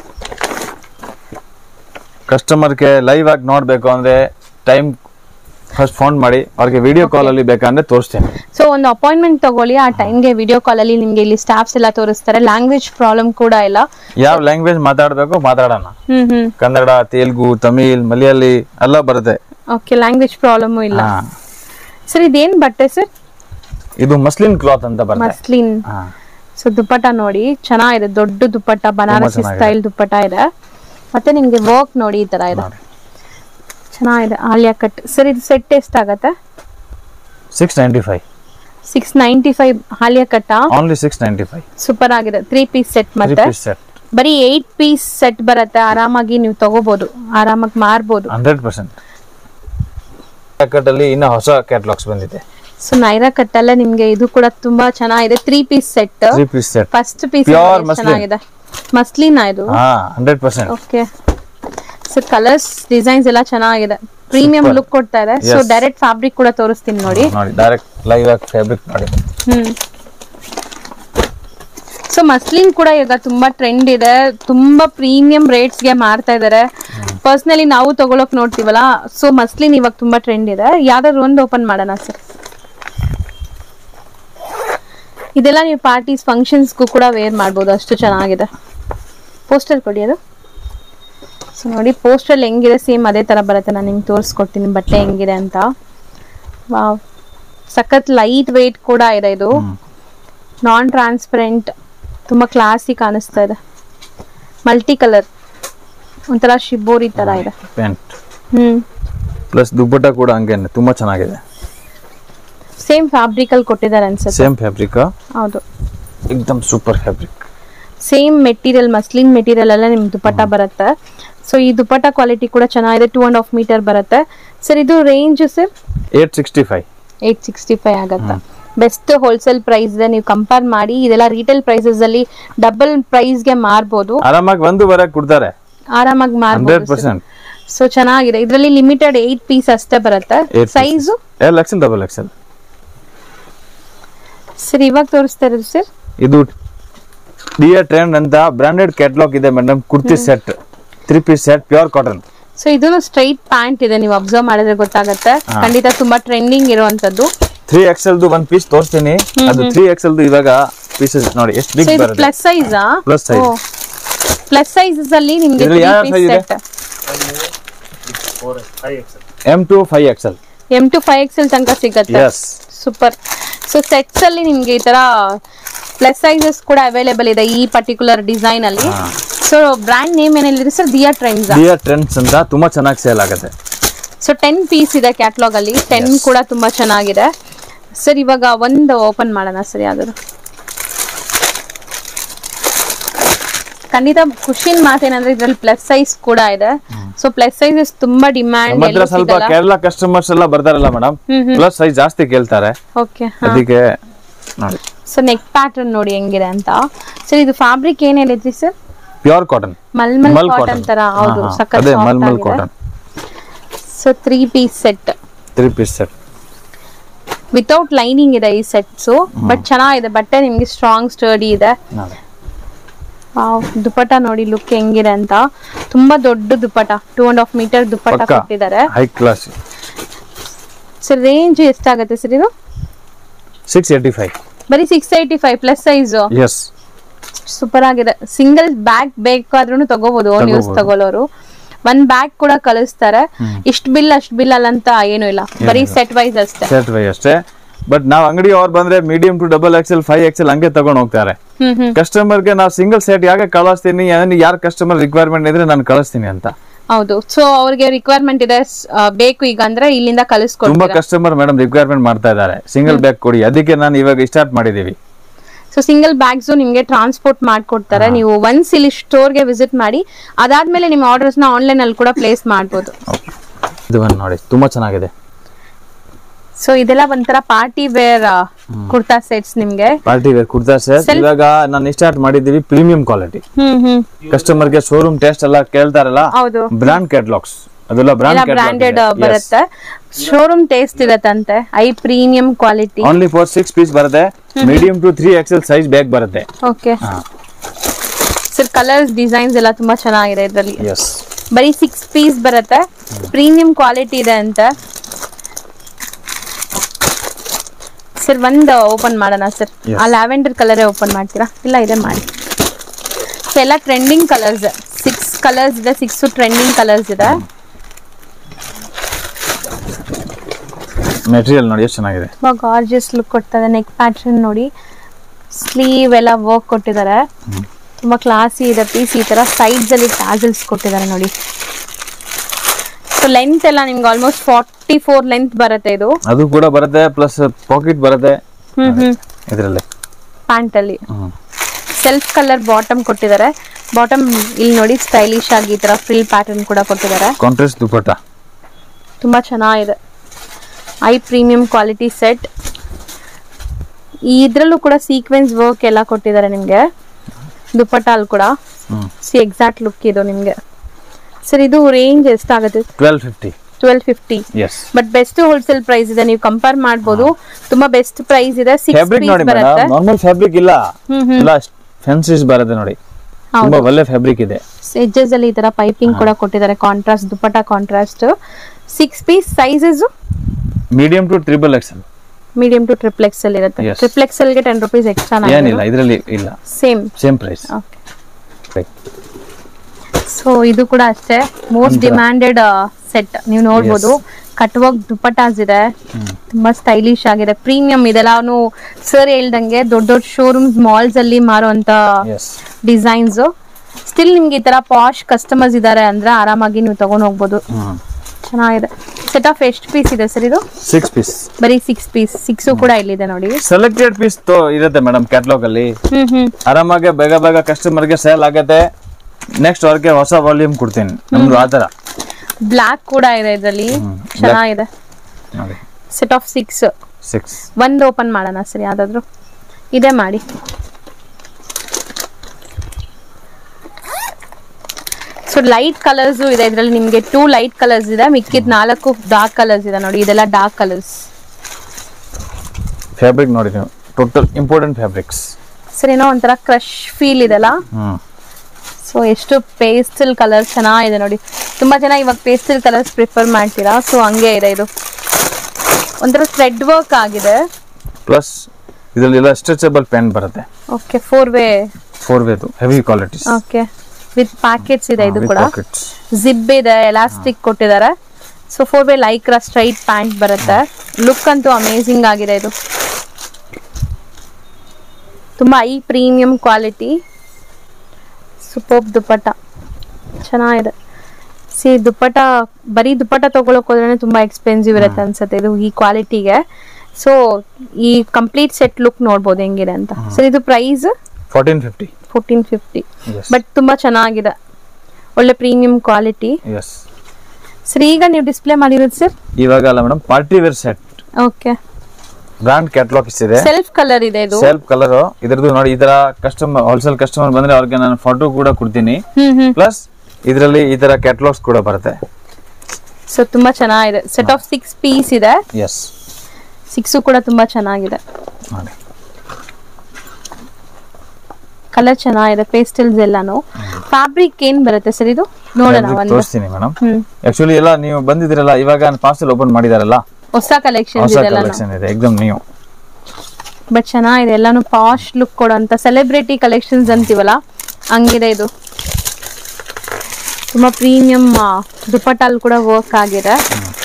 ಕಸ್ಟಮರ್ಗೆ ಲೈವ್ ಆಗಿ ನೋಡ್ಬೇಕು ಅಂದ್ರೆ ಟೈಮ್ ಫಸ್ಟ್ ಫೋನ್ ಮಾಡಿ ಅವ್ರಿಗೆ ವಿಡಿಯೋ ಕಾಲ್ ಅಲ್ಲಿ ಬೇಕಂದ್ರೆ ತೋರಿಸ್ತೇನೆ
ಸೊ ಒಂದು ಅಪಾಯಿಂಟ್ಮೆಂಟ್ ತಗೊಳ್ಳಿ ಆ ಟೈಮ್ಗೆ ವಿಡಿಯೋ ಕಾಲ್ ಅಲ್ಲಿ ನಿಮ್ಗೆ ಇಲ್ಲಿ ಸ್ಟಾಫ್ಸ್ ಎಲ್ಲ ತೋರಿಸ್ತಾರೆ ಲ್ಯಾಂಗ್ವೇಜ್ ಪ್ರಾಬ್ಲಮ್ ಕೂಡ ಇಲ್ಲ
ಯಾವ ಲ್ಯಾಂಗ್ವೇಜ್ ಮಾತಾಡ್ಬೇಕು ಮಾತಾಡೋಣ
ಹ್ಮ್ ಹ್ಮ್
ಕನ್ನಡ ತೆಲುಗು ತಮಿಳ್ ಮಲಯಾಳಿ ಎಲ್ಲ ಬರುತ್ತೆ
ಓಕೆ ಲ್ಯಾಂಗ್ವೇಜ್ ಪ್ರಾಬ್ಲಮ್ ಇಲ್ಲ
ಹಾ.
ಸರ್ ಇದೇನ್ ಬಟ್ಟೆ ಸರ್
ಇದು ಮಸ್ಲಿನ್ ಕ್ಲಾತ್ ಅಂತ ಬರುತ್ತೆ
ಮಸ್ಲಿನ್
ಹಾ.
ಸೊ ದುಪ್ಪಟ ನೋಡಿ ಚೆನ್ನಾಗಿದೆ ದೊಡ್ಡ ದುಪ್ಪಟ ಬನಾರಸಿ
ಚೆನ್ನಾಗಿದೆ.
ಸ್ಟೈಲ್ ದುಪ್ಪಟ ಇದೆ ಮತ್ತೆ ನಿಮ್ಗೆ ವರ್ಕ್ ನೋಡಿ ಈ ತರ ಇದೆ
ನೋಡಿ.
ಚೆನ್ನಾಗಿದೆ ಆಲಿಯಾ ಕಟ್ ಸರ್ ಇದು ಸೆಟ್ ಎಷ್ಟಾಗತ್ತೆ
six ninety five
six ninety five Alia ಕಟ್ಟ
only six ninety five
super ಆಗಿದೆ ತ್ರೀ ಪೀಸ್ ಸೆಟ್
ತ್ರೀ
ಮತ್ತೆ
ಪೀಸ್ ಸೆಟ್
ಬರೀ ಏಟ್ ಪೀಸ್ ಸೆಟ್ ಬರುತ್ತೆ ಆರಾಮಾಗಿ ನೀವು ತಗೋಬಹುದು ಆರಾಮಾಗಿ ಮಾರ್ಬೋದು
ಹಂಡ್ರೆಡ್ ಪರ್ಸೆಂಟ್ ಅಲ್ಲಿ ಇನ್ನ ಹೊಸ ಕ್ಯಾಟ್ಲಾಗ್ಸ್ ಬಂದಿದೆ
ಸೊ ನೈರಾ ಕಟ್ಟಲ್ಲೇ ನಿಮ್ಗೆ ಇದು ಕೂಡ ತುಂಬಾ ಚೆನ್ನಾಗಿದೆ three piece set
three piece set
first piece
Pure muslin.
ಚೆನ್ನಾಗಿದೆ ಮಸ್ಲಿನ್ ಇದು
ಹಾ hundred percent
okay so colours designs ಎಲ್ಲ ಚೆನ್ನಾಗಿದೆ ಪ್ರೀಮಿಯಂ
Super.
ಲುಕ್ ಕೊಡ್ತಾ ಇದೆ ಸೊ
Yes.
ಡೈರೆಕ್ಟ್ ಫ್ಯಾಬ್ರಿಕ್ ಕೂಡ ತೋರಿಸ್ತೀನಿ ನೋಡಿ
ನೋಡಿ ಡೈರೆಕ್ಟ್ ಲೈವ್ ಆಗಿ ಫ್ಯಾಬ್ರಿಕ್ ನೋಡಿ
ಹ್ಮ್ ಸೊ ಮಸ್ಲಿನ್ ಕೂಡ ಈಗ ತುಂಬಾ ಟ್ರೆಂಡ್ ಇದೆ ತುಂಬಾ ಪ್ರೀಮಿಯಂ ರೇಟ್ಸ್ಗೆ ಮಾರ್ತಾ ಇದಾರೆ ಪರ್ಸ್ನಲಿ ನಾವು ತಗೊಳಕ್ ನೋಡ್ತೀವಲ್ಲ ಸೊ ಮಸ್ಲಿನ್ ಇವಾಗ ತುಂಬಾ ಟ್ರೆಂಡ್ ಇದೆ ಯಾವ್ದಾದ್ರು ಒಂದು ಓಪನ್ ಮಾಡೋಣ ಸರ್ ಇದೆಲ್ಲ ನೀವು ಪಾರ್ಟೀಸ್ ಫಂಕ್ಷನ್ಸ್ಗೂ ಕೂಡ ವೇರ್ ಮಾಡ್ಬೋದು ಅಷ್ಟು ಚೆನ್ನಾಗಿದೆ ಪೋಸ್ಟರ್ ಕೊಡಿ ಅದು ಸೊ ನೋಡಿ ಪೋಸ್ಟರ್ ಹೆಂಗಿದೆ ಸೇಮ್ ಅದೇ ತರ ಬರುತ್ತೆ ನಾನು ನಿಮ್ಗೆ ತೋರಿಸ್ಕೊಡ್ತೀನಿ ಬಟ್ಟೆ ಹೆಂಗಿದೆ ಅಂತ ವಾವ್ ಸಖತ್ ಲೈಟ್ ವೆಯ್ಟ್ ಕೂಡ ಇದೆ ಇದು ನಾನ್ ಟ್ರಾನ್ಸ್ಪರೆಂಟ್ ತುಂಬಾ ಕ್ಲಾಸಿ ಕಾಣಿಸ್ತಾ ಇದೆ ಮಲ್ಟಿ ಕಲರ್ ಒಂಥರ ಶಿಬೋರಿ ತರ ಇದೆ
ಪ್ಯಾಂಟ್
ಹ್ಮ್
ಪ್ಲಸ್ ದುಪ್ಪಟ್ಟ ಕೂಡ ಹಂಗೇನೆ ತುಂಬಾ ಚೆನ್ನಾಗಿದೆ
ಸೇಮ್ ಫ್ಯಾಬ್ರಿಕ್ ಅಲ್ಲಿ ಕೊಟ್ಟಿದ್ದಾರೆ ಅನ್ಸುತ್ತೆ
ಸೇಮ್ ಫ್ಯಾಬ್ರಿಕ್
ಹೌದು
ಎಕ್ದಮ್ super fabric
same material muslin material ಎಲ್ಲ ನಿಮ್ಗೆ ದುಪಟ್ಟ ಬರುತ್ತೆ ಸೊ ಈ ದುಪಟ್ಟ ಕ್ವಾಲಿಟಿ ಕೂಡ ಚೆನ್ನಾಗಿದೆ ಟೂ ಅಂಡ್ ಹಾಫ್ ಮೀಟರ್ ಬರುತ್ತೆ ಸರ್ ಇದು range sir
eight sixty five
eight sixty five ಆಗತ್ತೆ ಬೆಸ್ಟ್ ಹೋಲ್ಸೇಲ್ ಪ್ರೈಸ್ ಇದೆ ನೀವು ಕಂಪೇರ್ ಮಾಡಿ ಇದೆಲ್ಲ ರಿಟೇಲ್ ಪ್ರೈಸಸ್ ಅಲ್ಲಿ ಡಬಲ್ ಪ್ರೈಸ್ಗೆ ಮಾರ್ಬೋದು
ಆರಾಮಾಗಿ ಒಂದು ವರೆಗೆ ಕೊಡ್ತಾರೆ
ಆರಾಮಾಗಿ
ಹಂಡ್ರೆಡ್
ಮಾರ್ಬೋದು
ಪರ್ಸೆಂಟ್
ಸೊ ಚೆನ್ನಾಗಿದೆ ಇದರಲ್ಲಿ ಲಿಮಿಟೆಡ್ ಏಟ್ ಪೀಸ್ ಅಷ್ಟೇ ಬರುತ್ತೆ size
L XL double XL
sir ಇವಾಗ ತೋರಿಸ್ತಾ ಇರೋದು ಸರ್
ಇದು ಡಿಯರ್ ಟ್ರೆಂಡ್ ಅಂತ ಬ್ರಾಂಡೆಡ್ ಕ್ಯಾಟ್ಲಾಗ್ ಇದೆ madam kurti set three piece set pure cotton
so ಇದು ಸ್ಟ್ರೈಟ್ ಪ್ಯಾಂಟ್ ಇದೆ ನೀವು ಅಬ್ಸರ್ವ್ ಮಾಡಿದ್ರೆ ಗೊತ್ತಾಗತ್ತೆ ಖಂಡಿತ ತುಂಬಾ ಟ್ರೆಂಡಿಂಗ್ ಇರುವಂತದ್ದು
ತ್ರೀ ಎಕ್ಸೆಲ್ದು ಒಂದ್ ಪೀಸ್ ತೋರಿಸ್ತೀನಿ ಅದು ತ್ರೀ ಎಕ್ಸೆಲ್ದು ಇವಾಗ ಪೀಸಸ್ ನೋಡಿ ಎಷ್ಟು
ಸೊ
ಬಿಗ್
ಇದು
ಬರುತ್ತೆ
ಪ್ಲಸ್ ಸೈಜಾ
Plus size.
ಪ್ಲಸ್ ಸೈಜಸ್ ಅಲ್ಲಿ ನಿಮ್ಗೆ
ಇದ್ರಲ್ಲಿ ಯಾವ
ಪೀಸ್
size ಇದೆ?
Set
M to five XL
M to five XL ತನಕ ಸಿಗತ್ತೆ
ಎಸ್
ಸೂಪರ್ ಸೊ ಸೆಟ್ಸ್ ಅಲ್ಲಿ ನಿಮ್ಗೆ ಈ ತರ ಪ್ಲಸ್ ಸೈಜಸ್ ಕೂಡ ಅವೈಲೇಬಲ್ ಇದೆ ಈ ಪರ್ಟಿಕ್ಯುಲರ್ ಡಿಸೈನ್ ಅಲ್ಲಿ ಸೊ ಬ್ರ್ಯಾಂಡ್ ನೇಮ್ ಏನಿಲ್ಲ sir Diya trends
dear trends ಅಂತ ತುಂಬಾ ಚೆನ್ನಾಗಿ ಸೇಲ್ ಆಗುತ್ತೆ
ಸೊ ಟೆನ್ ಪೀಸ್ ಇದೆ ಕ್ಯಾಟ್ಲಾಗ್ ಅಲ್ಲಿ ಟೆನ್ ಕೂಡ ತುಂಬಾ ಚೆನ್ನಾಗಿದೆ ಸರ್ ಇವಾಗ ಒಂದು ಓಪನ್ ಮಾಡೋಣ ಸರ್ ಯಾವ್ದಾದ್ರು ಖಂಡಿತ ಖುಷಿನ ಮಾತೇನಂದ್ರೆ ಇದ್ರಲ್ಲಿ ಪ್ಲಸ್ ಸೈಜ್ ಕೂಡ ಇದೆ ಸೊ ಪ್ಲಸ್ ಸೈಜಸ್ ತುಂಬಾ ಡಿಮ್ಯಾಂಡ್
ನಮ್ಮ ಹತ್ರ ಸ್ವಲ್ಪ ಕೇರಳ ಕಸ್ಟಮರ್ಸ್ ಎಲ್ಲ ಬರ್ತಾರಲ್ಲ ಮೇಡಮ್ ಪ್ಲಸ್ ಸೈಜ್ ಜಾಸ್ತಿ ಕೇಳ್ತಾರೆ
ಓಕೆ
ಅದಕ್ಕೆ ನೋಡಿ
ಸೊ ನೆಕ್ ಪ್ಯಾಟರ್ನ್ ನೋಡಿ ಹೆಂಗಿದೆ ಅಂತ ಸರ್ ಇದು ಫ್ಯಾಬ್ರಿಕ್ ಏನ್ ಹೇಳಿದ್ರಿ ಸರ್
ಪ್ಯೂರ್ ಕಾಟನ್
ಮಲ್ಮಲ್
ಮಲ್
ಕಾಟನ್
ಕಾಟನ್
ತರ ಹೌದು ಸಖತ್
ಅದೇ
soft
ಮಲ್ಮಲ್
ಆಗಿದೆ
cotton
so three piece set
three piece set
without lining ಇದೆ ಈ ಸೆಟ್ಸ್ ಬಟ್ ಚೆನ್ನಾಗಿದೆ ಬಟ್ಟೆ ನಿಮ್ಗೆ ಸ್ಟ್ರಾಂಗ್ ಸ್ಟರ್ಡಿ ಇದೆ
ನೋಡಿ
ವಾವ್, ದುಪಟ್ಟ ನೋಡಿ ಲುಕ್ ಹೆಂಗಿದೆ ಅಂತ ತುಂಬಾ ದೊಡ್ಡ dupatta two and half metre dupatta
ಪಕ್ಕ
ಕೊಟ್ಟಿದ್ದಾರೆ
ಹೈ ಕ್ಲಾಸ್
ಸರ್ ರೇಂಜ್ ಎಷ್ಟಾಗುತ್ತೆ ಸರ್ ಇದು
ಸಿಕ್ಸ್ ಏಯ್ಟಿ ಫೈವ್
ಬರೀ six eighty five plus size
yes
super ಆಗಿದೆ ಸಿಂಗಲ್ ಬ್ಯಾಗ್ ಬೇಕಾದ್ರೂ ತಗೋಬಹುದು ನ್ಯೂಸ್
ತಗೋಬೋದು.
ತಗೊಳ್ಳೋರು ಒಂದ್ ಬ್ಯಾಗ್ ಕೂಡ ಕಳಿಸ್ತಾರೆ ಇಷ್ಟ ಬಿಲ್ ಅಷ್ಟ್ ಬಿಲ್ ಅಲ್ಲ ಅಂತ ಏನು ಇಲ್ಲ ಬರೀ ಸೆಟ್ ವೈಸ್ ಅಷ್ಟೇ
ಸೆಟ್ ವೈ ಅಷ್ಟೇ ಬಟ್ ನಾವು ಅಂಗಡಿ ಅವ್ರು ಬಂದ್ರೆ medium to double XL five XL ಹಂಗೆ ತಗೊಂಡ್ ಹೋಗ್ತಾರೆ
ಹ್ಮ್ ಹ್ಮ್
ಕಸ್ಟಮರ್ಗೆ ನಾವು ಸಿಂಗಲ್ ಸೆಟ್ ಯಾಕೆ ಕಳಿಸ್ತೀನಿ ಯಾರ ಕಸ್ಟಮರ್ ರಿಕ್ವೈರ್ಮೆಂಟ್ ಇದ್ರೆ ನಾನು ಕಳಿಸ್ತೀನಿ ಅಂತ
ಹೌದು ಸೊ ಅವ್ರಿಗೆ ರಿಕ್ವೈರ್ಮೆಂಟ್ ಇದೆ ಸ್- ಆ, ಬೇಕು ಈಗ ಅಂದ್ರೆ ಇಲ್ಲಿಂದ
ತುಂಬಾ
ಕಳಿಸ್ಕೊಡ್ತೀರಾ
ಕಸ್ಟಮರ್ ಮೇಡಮ್ ರಿಕ್ವೈರ್ಮೆಂಟ್ ಮಾಡ್ತಾ ಇದ್ದಾರೆ ಸಿಂಗಲ್ ಬ್ಯಾಗ್ ಕೊಡಿ ಅದಕ್ಕೆ ನಾನು ಇವಾಗ ಸ್ಟಾರ್ಟ್ ಮಾಡಿದೀವಿ
ಸೊ ಸಿಂಗಲ್ ಬ್ಯಾಗ್ಸ್ ನಿಮ್ಗೆ ಟ್ರಾನ್ಸ್ಪೋರ್ಟ್ ಮಾಡ್ಕೊಡ್ತಾರೆ ನೀವು ಒಂದ್ಸ್ ಇಲ್ಲಿ ಸ್ಟೋರ್ಗೆ ವಿಸಿಟ್ ಮಾಡಿ ಅದಾದ್ಮೇಲೆ ನಿಮ್ಮ ಆರ್ಡರ್ಸ್ ನ ಆನ್ಲೈನ್ ಅಲ್ಲಿ ಕೂಡ ಪ್ಲೇಸ್ ಮಾಡ್ಬೋದು
ಇದು ಒಂದು ನೋಡಿ ತುಂಬಾ ಚೆನ್ನಾಗಿದೆ
ಸೊ ಇದೆಲ್ಲ ಒಂಥರ ಪಾರ್ಟಿ ವೇರ್ ಕುರ್ತಾ ಸೆಟ್ಸ್ ನಿಮ್ಗೆ
ಪಾರ್ಟಿ ವೇರ್ ಕುರ್ತಾ ಸೆಟ್ ಇವಾಗ ನಾನು ಸ್ಟಾರ್ಟ್ ಮಾಡಿದೀವಿ ಪ್ರೀಮಿಯಂ ಕ್ವಾಲಿಟಿ
ಹ್ಮ್ ಹ್ಮ್
ಕಸ್ಟಮರ್ಗೆ ಶೋರೂಮ್ ಟೆಸ್ಟ್ ಎಲ್ಲ ಕೇಳ್ತಾರಲ್ಲ
ಹೌದು
ಬ್ರಾಂಡ್ ಕ್ಯಾಟ್ಲಾಗ್ಸ್ ಅದೆಲ್ಲ
ಎಲ್ಲ
ಬ್ರಾಂಡ್
ಬ್ರಾಂಡೆಡ್ ಬರುತ್ತೆ ಶೋರೂಮ್ ಟೇಸ್ಟ್ ಇರತ್ತಂತೆ I premium quality
only for six piece ಬರುತ್ತೆ medium to three XL size bag ಬರುತ್ತೆ
ಓಕೆ ಸರ್ ಕಲರ್ಸ್ ಡಿಸೈನ್ಸ್ ಎಲ್ಲ ತುಂಬಾ ಚೆನ್ನಾಗಿದೆ ಇದರಲ್ಲಿ
ಎಸ್
ಬರೀ ಸಿಕ್ಸ್ ಪೀಸ್ ಬರುತ್ತೆ ಪ್ರೀಮಿಯಂ ಕ್ವಾಲಿಟಿ ಇದೆ ಅಂತ ಸರ್ ಒಂದು ಓಪನ್ ಮಾಡೋಣ ಸರ್
Yes.
ಆ ಲ್ಯಾವೆಂಡರ್ ಕಲರೇ ಓಪನ್ ಮಾಡ್ತೀರಾ ಇಲ್ಲ ಇದೆ ಮಾಡಿ ಸೊ ಎಲ್ಲ ಟ್ರೆಂಡಿಂಗ್ ಕಲರ್ಸ್ ಸಿಕ್ಸ್ ಕಲರ್ಸ್ ಇದೆ ಸಿಕ್ಸ್ ಟ್ರೆಂಡಿಂಗ್ ಕಲರ್ಸ್ ಇದೆ
ಮೆಟೀರಿಯಲ್ ನೋಡಿ ಎಷ್ಟು ಚೆನ್ನಾಗಿದೆ
ತುಂಬ ಗಾರ್ಜಿಯಸ್ ಲುಕ್ ಕೊಡ್ತದೆ ನೆಕ್ ಪ್ಯಾಟರ್ನ್ ನೋಡಿ ಸ್ಲೀವ್ ಎಲ್ಲ ವರ್ಕ್ ಕೊಟ್ಟಿದ್ದಾರೆ ತುಂಬ ಕ್ಲಾಸಿ ಇದೆ ಪೀಸ್ ಈ ಥರ ಸೈಡ್ಸ್ ಅಲ್ಲಿ ಟ್ಯಾಸಲ್ಸ್ ಕೊಟ್ಟಿದ್ದಾರೆ ನೋಡಿ ಸೊ ಲೆಂತ್ ಎಲ್ಲ ನಿಮ್ಗೆ ಆಲ್ಮೋಸ್ಟ್ ಫಾರ್ಟಿ ಫೋರ್ ಲೆಂತ್ ಬರುತ್ತೆ ಇದು
ಅದು ಕೂಡ ಬರುತ್ತೆ ಪ್ಲಸ್ ಪಾಕೆಟ್ ಬರುತ್ತೆ
ಹ್ಮ್ ಹ್ಮ್
ಇದರಲ್ಲಿ
ಪ್ಯಾಂಟ್ ಅಲ್ಲಿ
ಹ್ಮ್
ಸೆಲ್ಫ್ ಕಲರ್ ಬಾಟಮ್ ಕೊಟ್ಟಿದ್ದಾರೆ ಬಾಟಮ್ ಇಲ್ಲಿ ನೋಡಿ ಸ್ಟೈಲಿಶ್ ಆಗಿ ಈ ತರ ಫ್ರಿಲ್ ಪ್ಯಾಟರ್ನ್ ಕೂಡ ಕೊಟ್ಟಿದ್ದಾರೆ
ಕಾಂಟ್ರಾಸ್ಟ್ ದುಪಟ್ಟ
ತುಂಬಾ ಚೆನ್ನಾಗಿದೆ ಐ ಪ್ರೀಮಿಯಂ ಕ್ವಾಲಿಟಿ ಸೆಟ್ ಇದ್ರಲ್ಲೂ ಕೂಡ ಸೀಕ್ವೆನ್ಸ್ ವರ್ಕ್ ಎಲ್ಲ ಕೊಟ್ಟಿದ್ದಾರೆ ನಿಮ್ಗೆ ದುಪ್ಪಟ್ಟಾಲ್ ಕೂಡ
ಹ್ಮ್
ಸಿ ಎಕ್ಸಾಕ್ಟ್ ಲುಕ್ ಇದು ನಿಮ್ಗೆ ಸರ್ ಇದು ರೇಂಜ್ ಎಷ್ಟಾಗುತ್ತೆ
twelve fifty
twelve fifty
yes
but best wholesale price ಇದೆ ನೀವು ಕಂಪೇರ್ ಮಾಡ್ಬೋದು ತುಂಬಾ ಬೆಸ್ಟ್ ಪ್ರೈಸ್ ಇದೆ ಸಿಕ್ಸ್
ಫ್ಯಾಬ್ರಿಕ್
ಪೀಸ್
ನೋಡಿ
ಬರುತ್ತೆ
ಮೇಡಮ್ ನಾರ್ಮಲ್ ಫ್ಯಾಬ್ರಿಕ್ ಇಲ್ಲ
ಹ್ಮ್ ಹ್ಮ್
ಎಲ್ಲ ಫೆನ್ಸಿಸ್ ಬರುತ್ತೆ ನೋಡಿ ತುಂಬಾ ಒಳ್ಳೆ ಫ್ಯಾಬ್ರಿಕ್ ಇದೆ
ಎಡ್ಜಸ್ ಅಲ್ಲಿ ಈ ತರ ಪೈಪಿಂಗ್ ಕೂಡ ಕೊಟ್ಟಿದ್ದಾರೆ contrast dupatta contrast six piece sizes
medium to triple XL
medium to triple XL ಅಲ್ಲಿ ಇರುತ್ತೆ
Yes.
ಟ್ರಿಪ್ಲೆಕ್ಸ್ ಗೆ ಟೆನ್ ರುಪೀಸ್ ಎಕ್ಸ್ಟ್ರಾ
ಏನಿಲ್ಲ ಇದರಲ್ಲಿ ಇಲ್ಲ
ಸೇಮ್
ಸೇಮ್ ಪ್ರೈಸ್
ಸೊ ಇದು ಕೂಡ ಅಷ್ಟೇ ಮೋಸ್ಟ್ ಡಿಮ್ಯಾಂಡೆಡ್ ಸೆಟ್ ನೀವು ನೋಡ್ಬೋದು ಕಟ್ ವರ್ಕ್ ದುಪಟ್ಟಾಸ್ ಇದೆ ತುಂಬಾ ಸ್ಟೈಲಿಶ್ ಆಗಿದೆ ಪ್ರೀಮಿಯಂ ಇದೆಲ್ಲಾನು ಸರ್ ಹೇಳ್ದಂಗೆ ದೊಡ್ಡ ದೊಡ್ಡ ಶೋರೂಮ್ಸ್ ಮಾಲ್ಸ್ ಅಲ್ಲಿ ಮಾರುವಂತ
ಎಸ್
ಡಿಸೈನ್ಸ್ ಸ್ಟಿಲ್ ನಿಮ್ಗೆ ಈ ತರ ಪಾಶ್ ಕಸ್ಟಮರ್ಸ್ ಇದಾರೆ ಅಂದ್ರೆ ಆರಾಮಾಗಿ ನೀವು ತಗೊಂಡ್ ಹೋಗ್ಬೋದು
ಹ್ಮ್
ಚೆನ್ನಾಗಿದೆ ಸೆಟ್ ಆಫ್ ಎಷ್ಟು ಪೀಸ್ ಇದೆ ಸರ್ ಇದು
ಸಿಕ್ಸ್ ಪೀಸ್
ಬರೀ ಸಿಕ್ಸ್ ಪೀಸ್ ಸಿಕ್ಸ್ ಕೂಡ ಇಲ್ಲಿದೆ ನೋಡಿ
ಸೆಲೆಕ್ಟೆಡ್ ಪೀಸ್ ಇರುತ್ತೆ ಮೇಡಮ್ ಕ್ಯಾಟ್ಲಾಗ್ ಅಲ್ಲಿ
ಹ್ಮ್ ಹ್ಮ್
ಆರಾಮಾಗಿ ಬೇಗ ಬೇಗ ಕಸ್ಟಮರ್ಗೆ ಸೇಲ್ ಆಗತ್ತೆ ನೆಕ್ಸ್ಟ್ ಅವ್ರಿಗೆ ಹೊಸ ವಾಲ್ಯೂಮ್ ಕೊಡ್ತೀನಿ ನಮ್ದು ಆ ಥರ
ಬ್ಲ್ಯಾಕ್ ಕೂಡ ಇದೆ ಇದರಲ್ಲಿ ಚೆನ್ನಾಗಿದೆ
ನೋಡಿ
ಸೆಟ್ ಆಫ್ ಸಿಕ್ಸ್
ಸಿಕ್ಸ್
ಒಂದು ಓಪನ್ ಮಾಡೋಣ ಸರ್ ಯಾವ್ದಾದ್ರು ಇದೆ ಮಾಡಿ ಸೊ ಲೈಟ್ ಕಲರ್ಸ್ ಇದೆ ಇದರಲ್ಲಿ ನಿಮಗೆ ಟೂ ಲೈಟ್ ಕಲರ್ಸ್ ಇದೆ ಮಿಕ್ಕಿದ ನಾಲ್ಕು ಡಾರ್ಕ್ ಕಲರ್ಸ್ ಇದೆ ನೋಡಿ ಇದೆಲ್ಲ ಡಾರ್ಕ್ ಕಲರ್ಸ್
ಫ್ಯಾಬ್ರಿಕ್ ನೋಡಿ ನೀವು ಟೋಟಲ್ ಇಂಪಾರ್ಟೆಂಟ್ ಫ್ಯಾಬ್ರಿಕ್ಸ್
ಸರ್ ಏನೋ ಒಂಥರ ಕ್ರಶ್ ಫೀಲ್ ಇದೆಲ್ಲ
ಹ್ಮ್
ಸೊ ಎಷ್ಟು ಪೇಸ್ಟಲ್ ಕಲರ್ ಚೆನ್ನಾಗಿದೆ ನೋಡಿ ತುಂಬಾ ಜನ ಇವಾಗ ಪೇಸ್ಟಲ್ ಕಲರ್ಸ್ ಪ್ರಿಫರ್ ಮಾಡ್ತೀರಾ ಸೊ ಹಂಗೆ ಇದೆ ಇದು ಒಂಥರ ಥ್ರೆಡ್ ವರ್ಕ್ ಆಗಿದೆ
ಪ್ಲಸ್ ಇದರಲ್ಲಿ ಎಲ್ಲ ಸ್ಟ್ರೆಚಬಲ್ ಪೆನ್ ಬರುತ್ತೆ
ಓಕೆ ಫೋರ್ ವೇ
ಫೋರ್ ವೇದು heavy qualities
okay with pockets ಇದೆ ಇದು ಕೂಡ
ಪಾಕೆಟ್ಸ್
ಜಿಬ್ ಇದೆ ಎಲಾಸ್ಟಿಕ್ ಕೊಟ್ಟಿದ್ದಾರೆ so four way Lycra straight pant ಬರುತ್ತೆ ಲುಕ್ ಅಂತೂ ಅಮೇಸಿಂಗ್ ಆಗಿದೆ ಇದು ತುಂಬಾ I premium quality super dupatta ಚೆನ್ನಾಗಿದೆ ಸಿ ದುಪ್ಪಟ್ಟ ಬರೀ ದುಪ್ಪಟ್ಟ ತಗೊಳಕ್ ಹೋದ್ರೆ ತುಂಬಾ ಎಕ್ಸ್ಪೆನ್ಸಿವ್ ಇರುತ್ತೆ ಅನ್ಸುತ್ತೆ ಇದು ಈ ಕ್ವಾಲಿಟಿಗೆ ಸೊ ಈ ಕಂಪ್ಲೀಟ್ ಸೆಟ್ ಲುಕ್ ನೋಡ್ಬೋದು ಹೆಂಗಿದೆ ಅಂತ ಸರ್ ಇದು price
fourteen fifty
fourteen fifty
yes
but ತುಂಬಾ ಚೆನ್ನಾಗಿದೆ ಒಳ್ಳೆ ಪ್ರೀಮಿಯಂ ಕ್ವಾಲಿಟಿ
ಎಸ್
ಸರ್ ಈಗ ನೀವು ಡಿಸ್ಪ್ಲೇ ಮಾಡಿರೋದು ಸರ್
ಇವಾಗ ಅಲ್ಲ madam party wear set
okay
brand catalogues ಇದೆ
ಸೆಲ್ಫ್ ಕಲರ್ ಇದೆ ಇದು
ಸೆಲ್ಫ್ ಕಲರ್ ಇದ್ರದ್ದು ನೋಡಿ ಈ ತರ ಕಸ್ಟಮರ್ ಹೋಲ್ಸೇಲ್ ಕಸ್ಟಮರ್ ಬಂದ್ರೆ ಅವ್ರಿಗೆ ನಾನು ಫೋಟೋ ಕೂಡ ಕೊಡ್ತೀನಿ
ಹ್ಮ್ ಹ್ಮ್
ಪ್ಲಸ್ ಇದರಲ್ಲಿ ಈ ತರ ಕ್ಯಾಟ್ಲಾಗ್ಸ್ ಕೂಡ ಬರುತ್ತೆ
ಸೊ ತುಂಬಾ ಚೆನ್ನಾಗಿದೆ ಸೆಟ್ ಆಫ್ ಸಿಕ್ಸ್ ಪೀಸ್ ಇದೆ
ಎಸ್
ಸಿಕ್ಸು ಕೂಡ ತುಂಬಾ ಚೆನ್ನಾಗಿದೆ
ನೋಡಿ
ಕಲರ್ ಚೆನ್ನಾಗಿದೆ ಪೇಸ್ಟಲ್ಸ್ ಎಲ್ಲಾನು ಫ್ಯಾಬ್ರಿಕ್ ಏನ್ ಬರುತ್ತೆ ಸರ್ ಇದು ನೋಡೋಣ
Fabric
ಒಂದು
ತೋರಿಸ್ತೀನಿ ಮೇಡಮ್
ಹ್ಮ್
ಆಕ್ಚುಲಿ ಎಲ್ಲ ನೀವು ಬಂದಿದ್ದೀರಲ್ಲ ಇವಾಗ ಪಾರ್ಸಲ್ ಓಪನ್ ಮಾಡಿದಾರಲ್ಲ
ಹೊಸ ಕಲೆಕ್ಷನ್ಸ್
ಹೊಸ
ಇದೆಲ್ಲ
ಕಲೆಕ್ಷನ್ ಇದೆ ಎಕ್ದಮ್ ನೀವು
ಬಟ್ ಚೆನ್ನಾಗಿದೆ ಎಲ್ಲಾನು ಪಾಶ್ ಲುಕ್ ಕೊಡೋಂತ ಸೆಲೆಬ್ರಿಟಿ ಕಲೆಕ್ಷನ್ಸ್ ಅಂತೀವಲ್ಲ ಹಂಗಿದೆ ಇದು ತುಂಬಾ ಪ್ರೀಮಿಯಂ ದುಪಟ್ಟಲ್ ಕೂಡ ವರ್ಕ್ ಆಗಿದೆ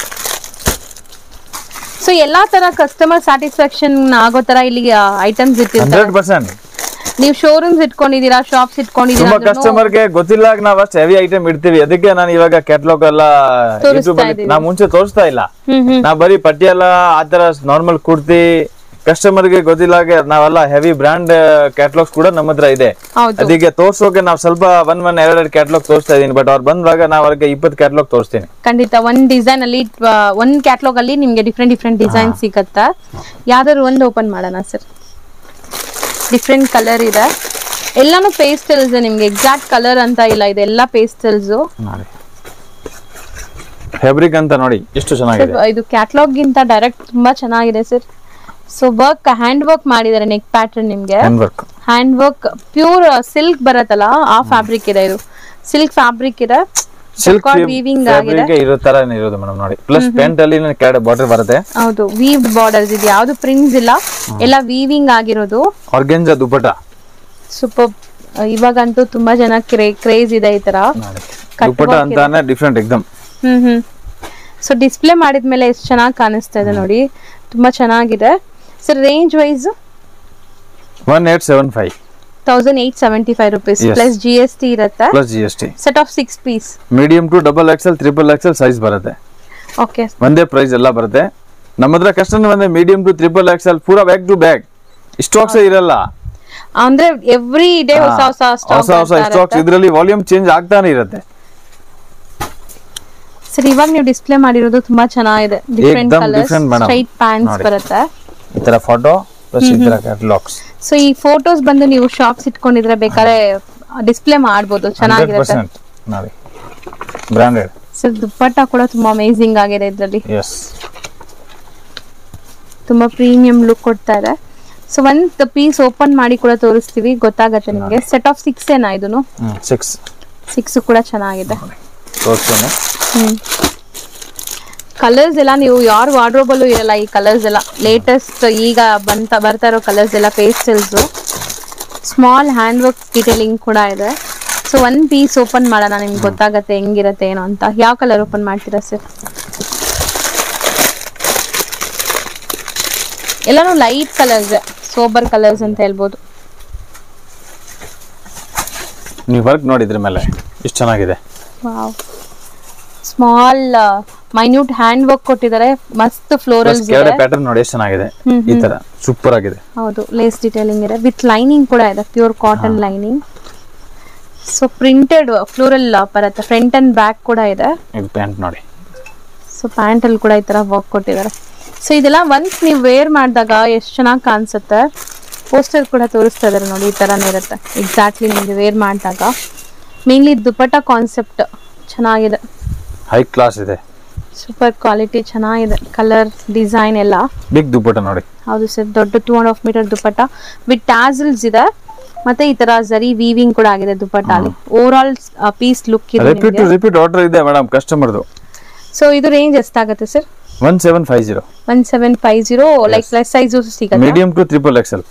ಸೊ ಎಲ್ಲಾ ತರ ಕಸ್ಟಮರ್ ಸ್ಯಾಟಿಸ್ಫ್ಯಾಕ್ಷನ್ ಆಗೋ ತರ ಇಲ್ಲಿ ಐಟಮ್ಸ್ ಇಟ್ಟಿರ್ತಾರೆ
ಹಂಡ್ರೆಡ್ ಪರ್ಸೆಂಟ್
ನೀವು ಶೋರೂಮ್ಸ್ ಇಟ್ಕೊಂಡಿದ್ದೀರಾ ಶಾಪ್ಸ್ ಇಟ್ಕೊಂಡಿದ್ದೀರಾ
ತುಂಬಾ
ಅಂದ್ರೂನು
ಕಸ್ಟಮರ್ ಗೆ ಗೊತ್ತಿಲ್ಲ ನಾವು ಅಷ್ಟು ಹೆವಿ ಐಟಮ್ ಇಡ್ತೀವಿ ಅದಕ್ಕೆ ನಾನು ಇವಾಗ ಕ್ಯಾಟ್ಲಾಗ್ ಎಲ್ಲ
ತೋರಿಸ್ತಾ
ಯೂಟ್ಯೂಬ್ ಅಲ್ಲಿ
ಇದೀವಿ.
ನಾ ಮುಂಚೆ ತೋರಿಸ್ತಾ ಇಲ್ಲ
ಹ್ಮ್ ಹ್ಮ್
ನಾ ಬರೀ ಪಟ್ಟಿಯೆಲ್ಲ ಆತರ ನಾರ್ಮಲ್ ಕುರ್ತಿ ಕಸ್ಟಮರ್ ಗೆ ಗೊತ್ತಿಲ್ಲಾಗೆ ನಾವೆಲ್ಲ ಹೆವಿ ಬ್ರಾಂಡ್ ಕ್ಯಾಟ್ಲಾಗ್ಸ್ ಕೂಡ ನಮ್ಮ ಹತ್ರ ಇದೆ
ಹೌದು
ಅದಕ್ಕೆ ತೋರ್ಸೋಕೆ ನಾವು ಸ್ವಲ್ಪ ಒನ್ ಒನ್ ಎರಡೆರಡು ಕ್ಯಾಟ್ಲಾಗ್ ತೋರಿಸ್ತಾ ಇದೀನಿ ಬಟ್ ಅವ್ರು ಬಂದಾಗ ನಾವು ಅವ್ರಿಗೆ ಇಪ್ಪತ್ತು ಕ್ಯಾಟ್ಲಾಗ್ ತೋರಿಸ್ತೀನಿ
ಖಂಡಿತ ಒಂದ್ ಡಿಸೈನ್ ಅಲ್ಲಿ ಆ, ಒಂದ್ ಕ್ಯಾಟ್ಲಾಗ್ ಅಲ್ಲಿ ನಿಮ್ಗೆ ಡಿಫ್ರೆಂಟ್ ಡಿಫ್ರೆಂಟ್ ಡಿಸೈನ್ ಸಿಗತ್ತಾ ಯಾವ್ದಾದ್ರು ಒಂದು ಓಪನ್ ಮಾಡೋಣ ಸರ್ ಡಿಫ್ರೆಂಟ್ ಕಲರ್ ಇದೆ ಎಲ್ಲಾನು ಪೇಸ್ಟಲ್ಸ್ ನಿಮ್ಗೆ ಎಕ್ಸಾಕ್ಟ್ ಕಲರ್ ಅಂತ ಇಲ್ಲ ಇದೆಲ್ಲ ಪೇಸ್ಟಲ್ಸ್
ನೋಡಿ ಫ್ಯಾಬ್ರಿಕ್ ಅಂತ ನೋಡಿ ಎಷ್ಟು ಚೆನ್ನಾಗಿದೆ
ಇದು ಕ್ಯಾಟ್ಲಾಗ್ ಗಿಂತ ಡೈರೆಕ್ಟ್ ತುಂಬಾ ಚೆನ್ನಾಗಿದೆ sir so work hand work ಮಾಡಿದ್ದಾರೆ ನೆಕ್ ಪ್ಯಾಟರ್ನ್ ನಿಮ್ಗೆ
hand work
hand work pure silk ಬರತ್ತಲ್ಲ ಆ ಫ್ಯಾಬ್ರಿಕ್ ಇದೆ ಇದು ಸಿಲ್ಕ್ ಫ್ಯಾಬ್ರಿಕ್ ಇದೆ
ಸಿಲ್ಕ್
ವೀವಿಂಗ್ ಆಗಿದೆ
ಫ್ಯಾಬ್ರಿಕ್ ಇರೋ ತರ ಇರೋದು ಮೇಡಮ್ ನೋಡಿ ಪ್ಲಸ್ ಪೆಂಟ್ ಅಲ್ಲಿ ಕೆಳಗಡೆ ಬಾರ್ಡರ್ ಬರುತ್ತೆ
ಹೌದು ವೀವ್ ಬಾರ್ಡರ್ಸ್ ಇದು ಯಾವ್ದು ಪ್ರಿಂಟ್ಸ್ ಇಲ್ಲ ಎಲ್ಲ ವೀವಿಂಗ್ ಆಗಿರೋದು
ಆರ್ಗೆಂಜಾ ದುಪಟ
ಸೂಪರ್ ಇವಾಗಂತೂ ತುಂಬಾ ಜನ ಕ್ರೇಜ್ ಇದೆ ಈ ತರ
ನೋಡಿ ದುಪಟ ಅಂತಾನೆ ಡಿಫ್ರೆಂಟ್ ಎಕ್ದಮ್
ಹ್ಮ್ ಹ್ಮ್ ಸೊ ಡಿಸ್ಪ್ಲೇ ಮಾಡಿದ್ಮೇಲೆ ಎಷ್ಟು ಚೆನ್ನಾಗಿ ಕಾಣಿಸ್ತಾ ಇದೆ ನೋಡಿ ತುಂಬಾ ಚೆನ್ನಾಗಿದೆ sir range wise
one eight seven five
thousand eight seventy five rupees
Yes.
Plus G S T ಇರುತ್ತೆ
plus G S T
set of six piece
medium to double XL triple XL size ಬರುತ್ತೆ
okay
ಒಂದೇ price ಎಲ್ಲ ಬರುತ್ತೆ ನಮ್ಮ ಹತ್ರ customer ಬಂದ್ರೆ medium to triple XL ಪೂರಾ back to back stocks ಇರಲ್ಲ
ಅಂದ್ರೆ ಎವ್ರಿ ಡೇ ಹೊಸ ಹೊಸ
ಹೊಸ ಹೊಸ ಸ್ಟಾಕ್ಸ್ ಇದರಲ್ಲಿ ವಾಲ್ಯೂಮ್ ಚೇಂಜ್ ಆಗ್ತಾನೆ ಇರುತ್ತೆ
ಸರ್ ಇವಾಗ ನೀವು ಡಿಸ್ಪ್ಲೇ ಮಾಡಿರೋದು ತುಂಬಾ ಚೆನ್ನಾಗಿದೆ ಡಿಫ್ರೆಂಟ್
ಏಕ್ದಮ್
colours
different madam.
Straight pants
ನೋಡಿ.
ಬರುತ್ತೆ
ಈ ತರ ಫೋಟೋ ಪ್ಲಸ್ ಈ ತರ ಕ್ಯಾಟಲಾಗ್ಸ್
ಸೊ ಈ ಫೋಟೋಸ್ ಬಂದು ನೀವು ಶಾಪ್ಸ್ ಇಟ್ಕೊಂಡಿದ್ರೆ ಬೇಕಾದ್ರೆ ಡಿಸ್ಪ್ಲೇ ಮಾಡ್ಬೋದು
ಹಂಡ್ರೆಡ್
ಚೆನ್ನಾಗಿರುತ್ತೆ
ಪರ್ಸೆಂಟ್ ನೋಡಿ ಬ್ರಾಂಡೆಡ್
ಸರ್ ದುಪ್ಪಟ್ಟ ಕೂಡ ತುಂಬಾ ಅಮೇಸಿಂಗ್ ಆಗಿದೆ ಇದರಲ್ಲಿ
ಎಸ್
ತುಂಬಾ ಪ್ರೀಮಿಯಂ ಲುಕ್ ಕೊಡ್ತಾ ಇದೆ ಸೊ ಒಂದ್ ಪೀಸ್ ಓಪನ್ ಮಾಡಿ ಕೂಡ ತೋರಿಸ್ತೀವಿ ಗೊತ್ತಾಗತ್ತೆ ನಿಮಗೆ ಸೆಟ್ ಆಫ್ ಸಿಕ್ಸ್ ಏನಾ ಇದನ್ನು
ಹ್ಮ್ ಸಿಕ್ಸ್
ಸಿಕ್ಸ್ ಕೂಡ ಚೆನ್ನಾಗಿದೆ
ತೋರಿಸ್ತೇನೆ
ಹ್ಮ್ ಕಲರ್ಸ್ ಎಲ್ಲ ನೀವು ಯಾರ ವಾರ್ಡ್ರೋಬಲ್ಲೂ ಇರಲ್ಲ ಈ ಕಲರ್ಸ್ ಎಲ್ಲ ಲೇಟೆಸ್ಟ್ ಈಗ ಬಂತ ಬರ್ತಾ ಇರೋ ಕಲರ್ಸ್ ಎಲ್ಲ pastels small hand work detailing ಕೂಡ ಇದೆ ಸೊ ಒಂದ್ ಪೀಸ್ ಓಪನ್ ಮಾಡೋಣ ನಿಮ್ಗೆ ಗೊತ್ತಾಗತ್ತೆ ಹೆಂಗಿರತ್ತೆ ಏನೋ ಅಂತ ಯಾವ ಕಲರ್ ಓಪನ್ ಮಾಡ್ತೀರಾ ಸರ್ ಎಲ್ಲಾನು ಲೈಟ್ ಕಲರ್ಸ್ ಸೋಬರ್ ಕಲರ್ಸ್ ಅಂತ ಹೇಳ್ಬೋದು
ನೀವು ವರ್ಕ್ ನೋಡಿದ್ರ ಮೇಲೆ ಇಷ್ಟು ಚೆನ್ನಾಗಿದೆ
wow small minute hand work ಕೊಟ್ಟಿದ್ದಾರೆ ಮಸ್ತ್
ಪ್ಲಸ್
ಫ್ಲೋರಲ್ಸ್ ಇದೆ
ಕೆಳಗಡೆ ಪ್ಯಾಟರ್ನ್ ನೋಡಿ ಎಷ್ಟು ಚೆನ್ನಾಗಿದೆ ಈ ತರ ಸೂಪರ್ ಆಗಿದೆ
ಹೌದು ಲೇಸ್ ಡಿಟೇಲಿಂಗ್ ಇದೆ ವಿತ್ ಲೈನಿಂಗ್ ಕೂಡ ಇದೆ pure cotton lining so printed floral ಬರುತ್ತೆ ಫ್ರಂಟ್ ಅಂಡ್ ಬ್ಯಾಕ್ ಕೂಡ ಇದೆ
ಇದು ಪ್ಯಾಂಟ್ ನೋಡಿ
ಸೊ ಪ್ಯಾಂಟ್ ಅಲ್ಲಿ ಕೂಡ ಈ ತರ ವರ್ಕ್ ಕೊಟ್ಟಿದ್ದಾರೆ ಸೊ ಇದೆಲ್ಲ ಒನ್ಸ್ ನೀವು ವೇರ್ ಮಾಡಿದಾಗ ಎಷ್ಟು ಚೆನ್ನಾಗಿ ಕಾಣಿಸುತ್ತೆ ಪೋಸ್ಟರ್ ಕೂಡ ತೋರಿಸ್ತಾ ಇದಾರೆ ನೋಡಿ ಈ ತರನೇ ಇರುತ್ತೆ ಎಕ್ಸಾಕ್ಟ್ಲಿ ನಿಮಗೆ ವೇರ್ ಮಾಡಿದಾಗ ಮೇನ್ಲಿ ದುಪಟ್ಟ ಕಾನ್ಸೆಪ್ಟ್ ಚೆನ್ನಾಗಿದೆ
ಹೈ ಕ್ಲಾಸ್ ಇದೆ
ಸೂಪರ್ ಕ್ವಾಲಿಟಿ ಚೆನ್ನಾಗಿದೆ ಕಲರ್ ಡಿಸೈನ್ ಎಲ್ಲ
ಬಿಗ್ ದುಪ್ಪಟ ನೋಡಿ
ಹೌದು ಸರ್ ದೊಡ್ಡ two and half metre dupatta with tassels ಇದೆ ಮತ್ತೆ ಈ ತರ ಜರಿ ವೀವಿಂಗ್ ಕೂಡ ಆಗಿದೆ ದುಪ್ಪಟ್ಟ ಅಲ್ಲಿ ಓವರ್ ಆಲ್ ಪೀಸ್ ಲುಕ್ ಇದೆ
ರಿಪೀಟ್ ಟು ರಿಪೀಟ್ ಆರ್ಡರ್ ಇದೆ ಮೇಡಮ್ ಕಸ್ಟಮರ್ದು
ಸೊ ಇದು ರೇಂಜ್ ಎಷ್ಟಾಗುತ್ತೆ sir
one seven five zero
one seven five zero like plus size ಸಿಗುತ್ತೆ
medium to triple XL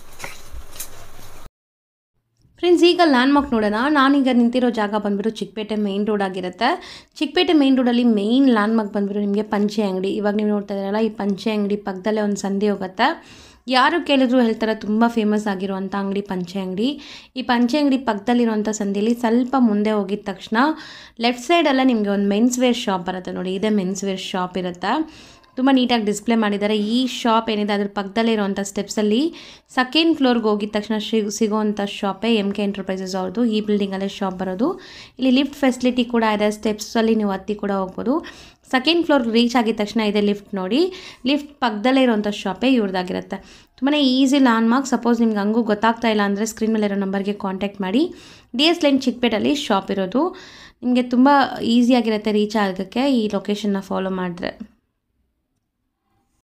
friends ಈಗ ಲ್ಯಾಂಡ್ ಮಾರ್ಕ್ ನೋಡೋಣ ನಾನೀಗ ನಿಂತಿರೋ ಜಾಗ ಬಂದ್ಬಿಟ್ಟು ಚಿಕ್ಕಪೇಟೆ ಮೇನ್ ರೋಡ್ ಆಗಿರುತ್ತೆ ಚಿಕ್ಕಪೇಟೆ ಮೇನ್ ರೋಡಲ್ಲಿ ಮೇನ್ ಲ್ಯಾಂಡ್ ಮಾರ್ಕ್ ಬಂದ್ಬಿಟ್ಟು ನಿಮಗೆ ಪಂಚೆ ಅಂಗಡಿ ಇವಾಗ ನೀವು ನೋಡ್ತಾ ಇದ್ದೀರಲ್ಲ ಈ ಪಂಚೆ ಅಂಗಡಿ ಪಕ್ಕದಲ್ಲೇ ಒಂದು ಸಂಧಿ ಹೋಗುತ್ತೆ ಯಾರು ಕೇಳಿದ್ರು ಹೇಳ್ತಾರೆ ತುಂಬ ಫೇಮಸ್ ಆಗಿರುವಂಥ ಅಂಗಡಿ ಪಂಚೆ ಅಂಗಡಿ ಈ ಪಂಚೆ ಅಂಗಡಿ ಪಕ್ಕದಲ್ಲಿರುವಂಥ ಸಂಧಿಯಲ್ಲಿ ಸ್ವಲ್ಪ ಮುಂದೆ ಹೋಗಿದ ತಕ್ಷಣ ಲೆಫ್ಟ್ ಸೈಡಲ್ಲೇ ನಿಮಗೆ ಒಂದು ಮೆನ್ಸ್ ವೇರ್ ಶಾಪ್ ಬರುತ್ತೆ ನೋಡಿ ಇದೇ ಮೆನ್ಸ್ ವೇರ್ ಶಾಪ್ ಇರುತ್ತೆ ತುಂಬ ನೀಟಾಗಿ ಡಿಸ್ಪ್ಲೇ ಮಾಡಿದ್ದಾರೆ ಈ ಶಾಪ್ ಏನಿದೆ ಅದ್ರ ಪಕ್ಕದಲ್ಲೇ ಇರುವಂಥ ಸ್ಟೆಪ್ಸಲ್ಲಿ ಸೆಕೆಂಡ್ ಫ್ಲೋರ್ಗೆ ಹೋಗಿದ ತಕ್ಷಣ ಸಿಗ್ ಸಿಗೋವಂಥ ಶಾಪೇ ಎಮ್ ಕೆ ಎಂಟರ್ಪ್ರೈಸಸ್ ಅವ್ರದ್ದು ಈ ಬಿಲ್ಡಿಂಗಲ್ಲೇ ಶಾಪ್ ಬರೋದು ಇಲ್ಲಿ ಲಿಫ್ಟ್ ಫೆಸಿಲಿಟಿ ಕೂಡ ಇದೆ ಸ್ಟೆಪ್ಸಲ್ಲಿ ನೀವು ಹತ್ತಿ ಕೂಡ ಹೋಗ್ಬೋದು ಸೆಕೆಂಡ್ ಫ್ಲೋರ್ ರೀಚ್ ಆಗಿದ ತಕ್ಷಣ ಇದೆ ಲಿಫ್ಟ್ ನೋಡಿ ಲಿಫ್ಟ್ ಪಕ್ಕದಲ್ಲೇ ಇರುವಂಥ ಶಾಪೇ ಇವ್ರದ್ದಾಗಿರುತ್ತೆ ತುಂಬಾ ಈಸಿ ಲ್ಯಾಂಡ್ ಮಾರ್ಕ್ ಸಪೋಸ್ ನಿಮ್ಗೆ ಹಂಗೂ ಗೊತ್ತಾಗ್ತಾ ಇಲ್ಲ ಅಂದರೆ ಸ್ಕ್ರೀನ್ ಮೇಲೆ ಇರೋ ನಂಬರ್ಗೆ ಕಾಂಟ್ಯಾಕ್ಟ್ ಮಾಡಿ ಡಿ ಎಸ್ ಲೈನ್ ಚಿಕ್ಕಪೇಟಲ್ಲಿ ಶಾಪ್ ಇರೋದು ನಿಮಗೆ ತುಂಬ ಈಸಿಯಾಗಿರುತ್ತೆ ರೀಚ್ ಆಗೋಕ್ಕೆ ಈ ಲೊಕೇಶನ್ನ ಫಾಲೋ ಮಾಡಿದ್ರೆ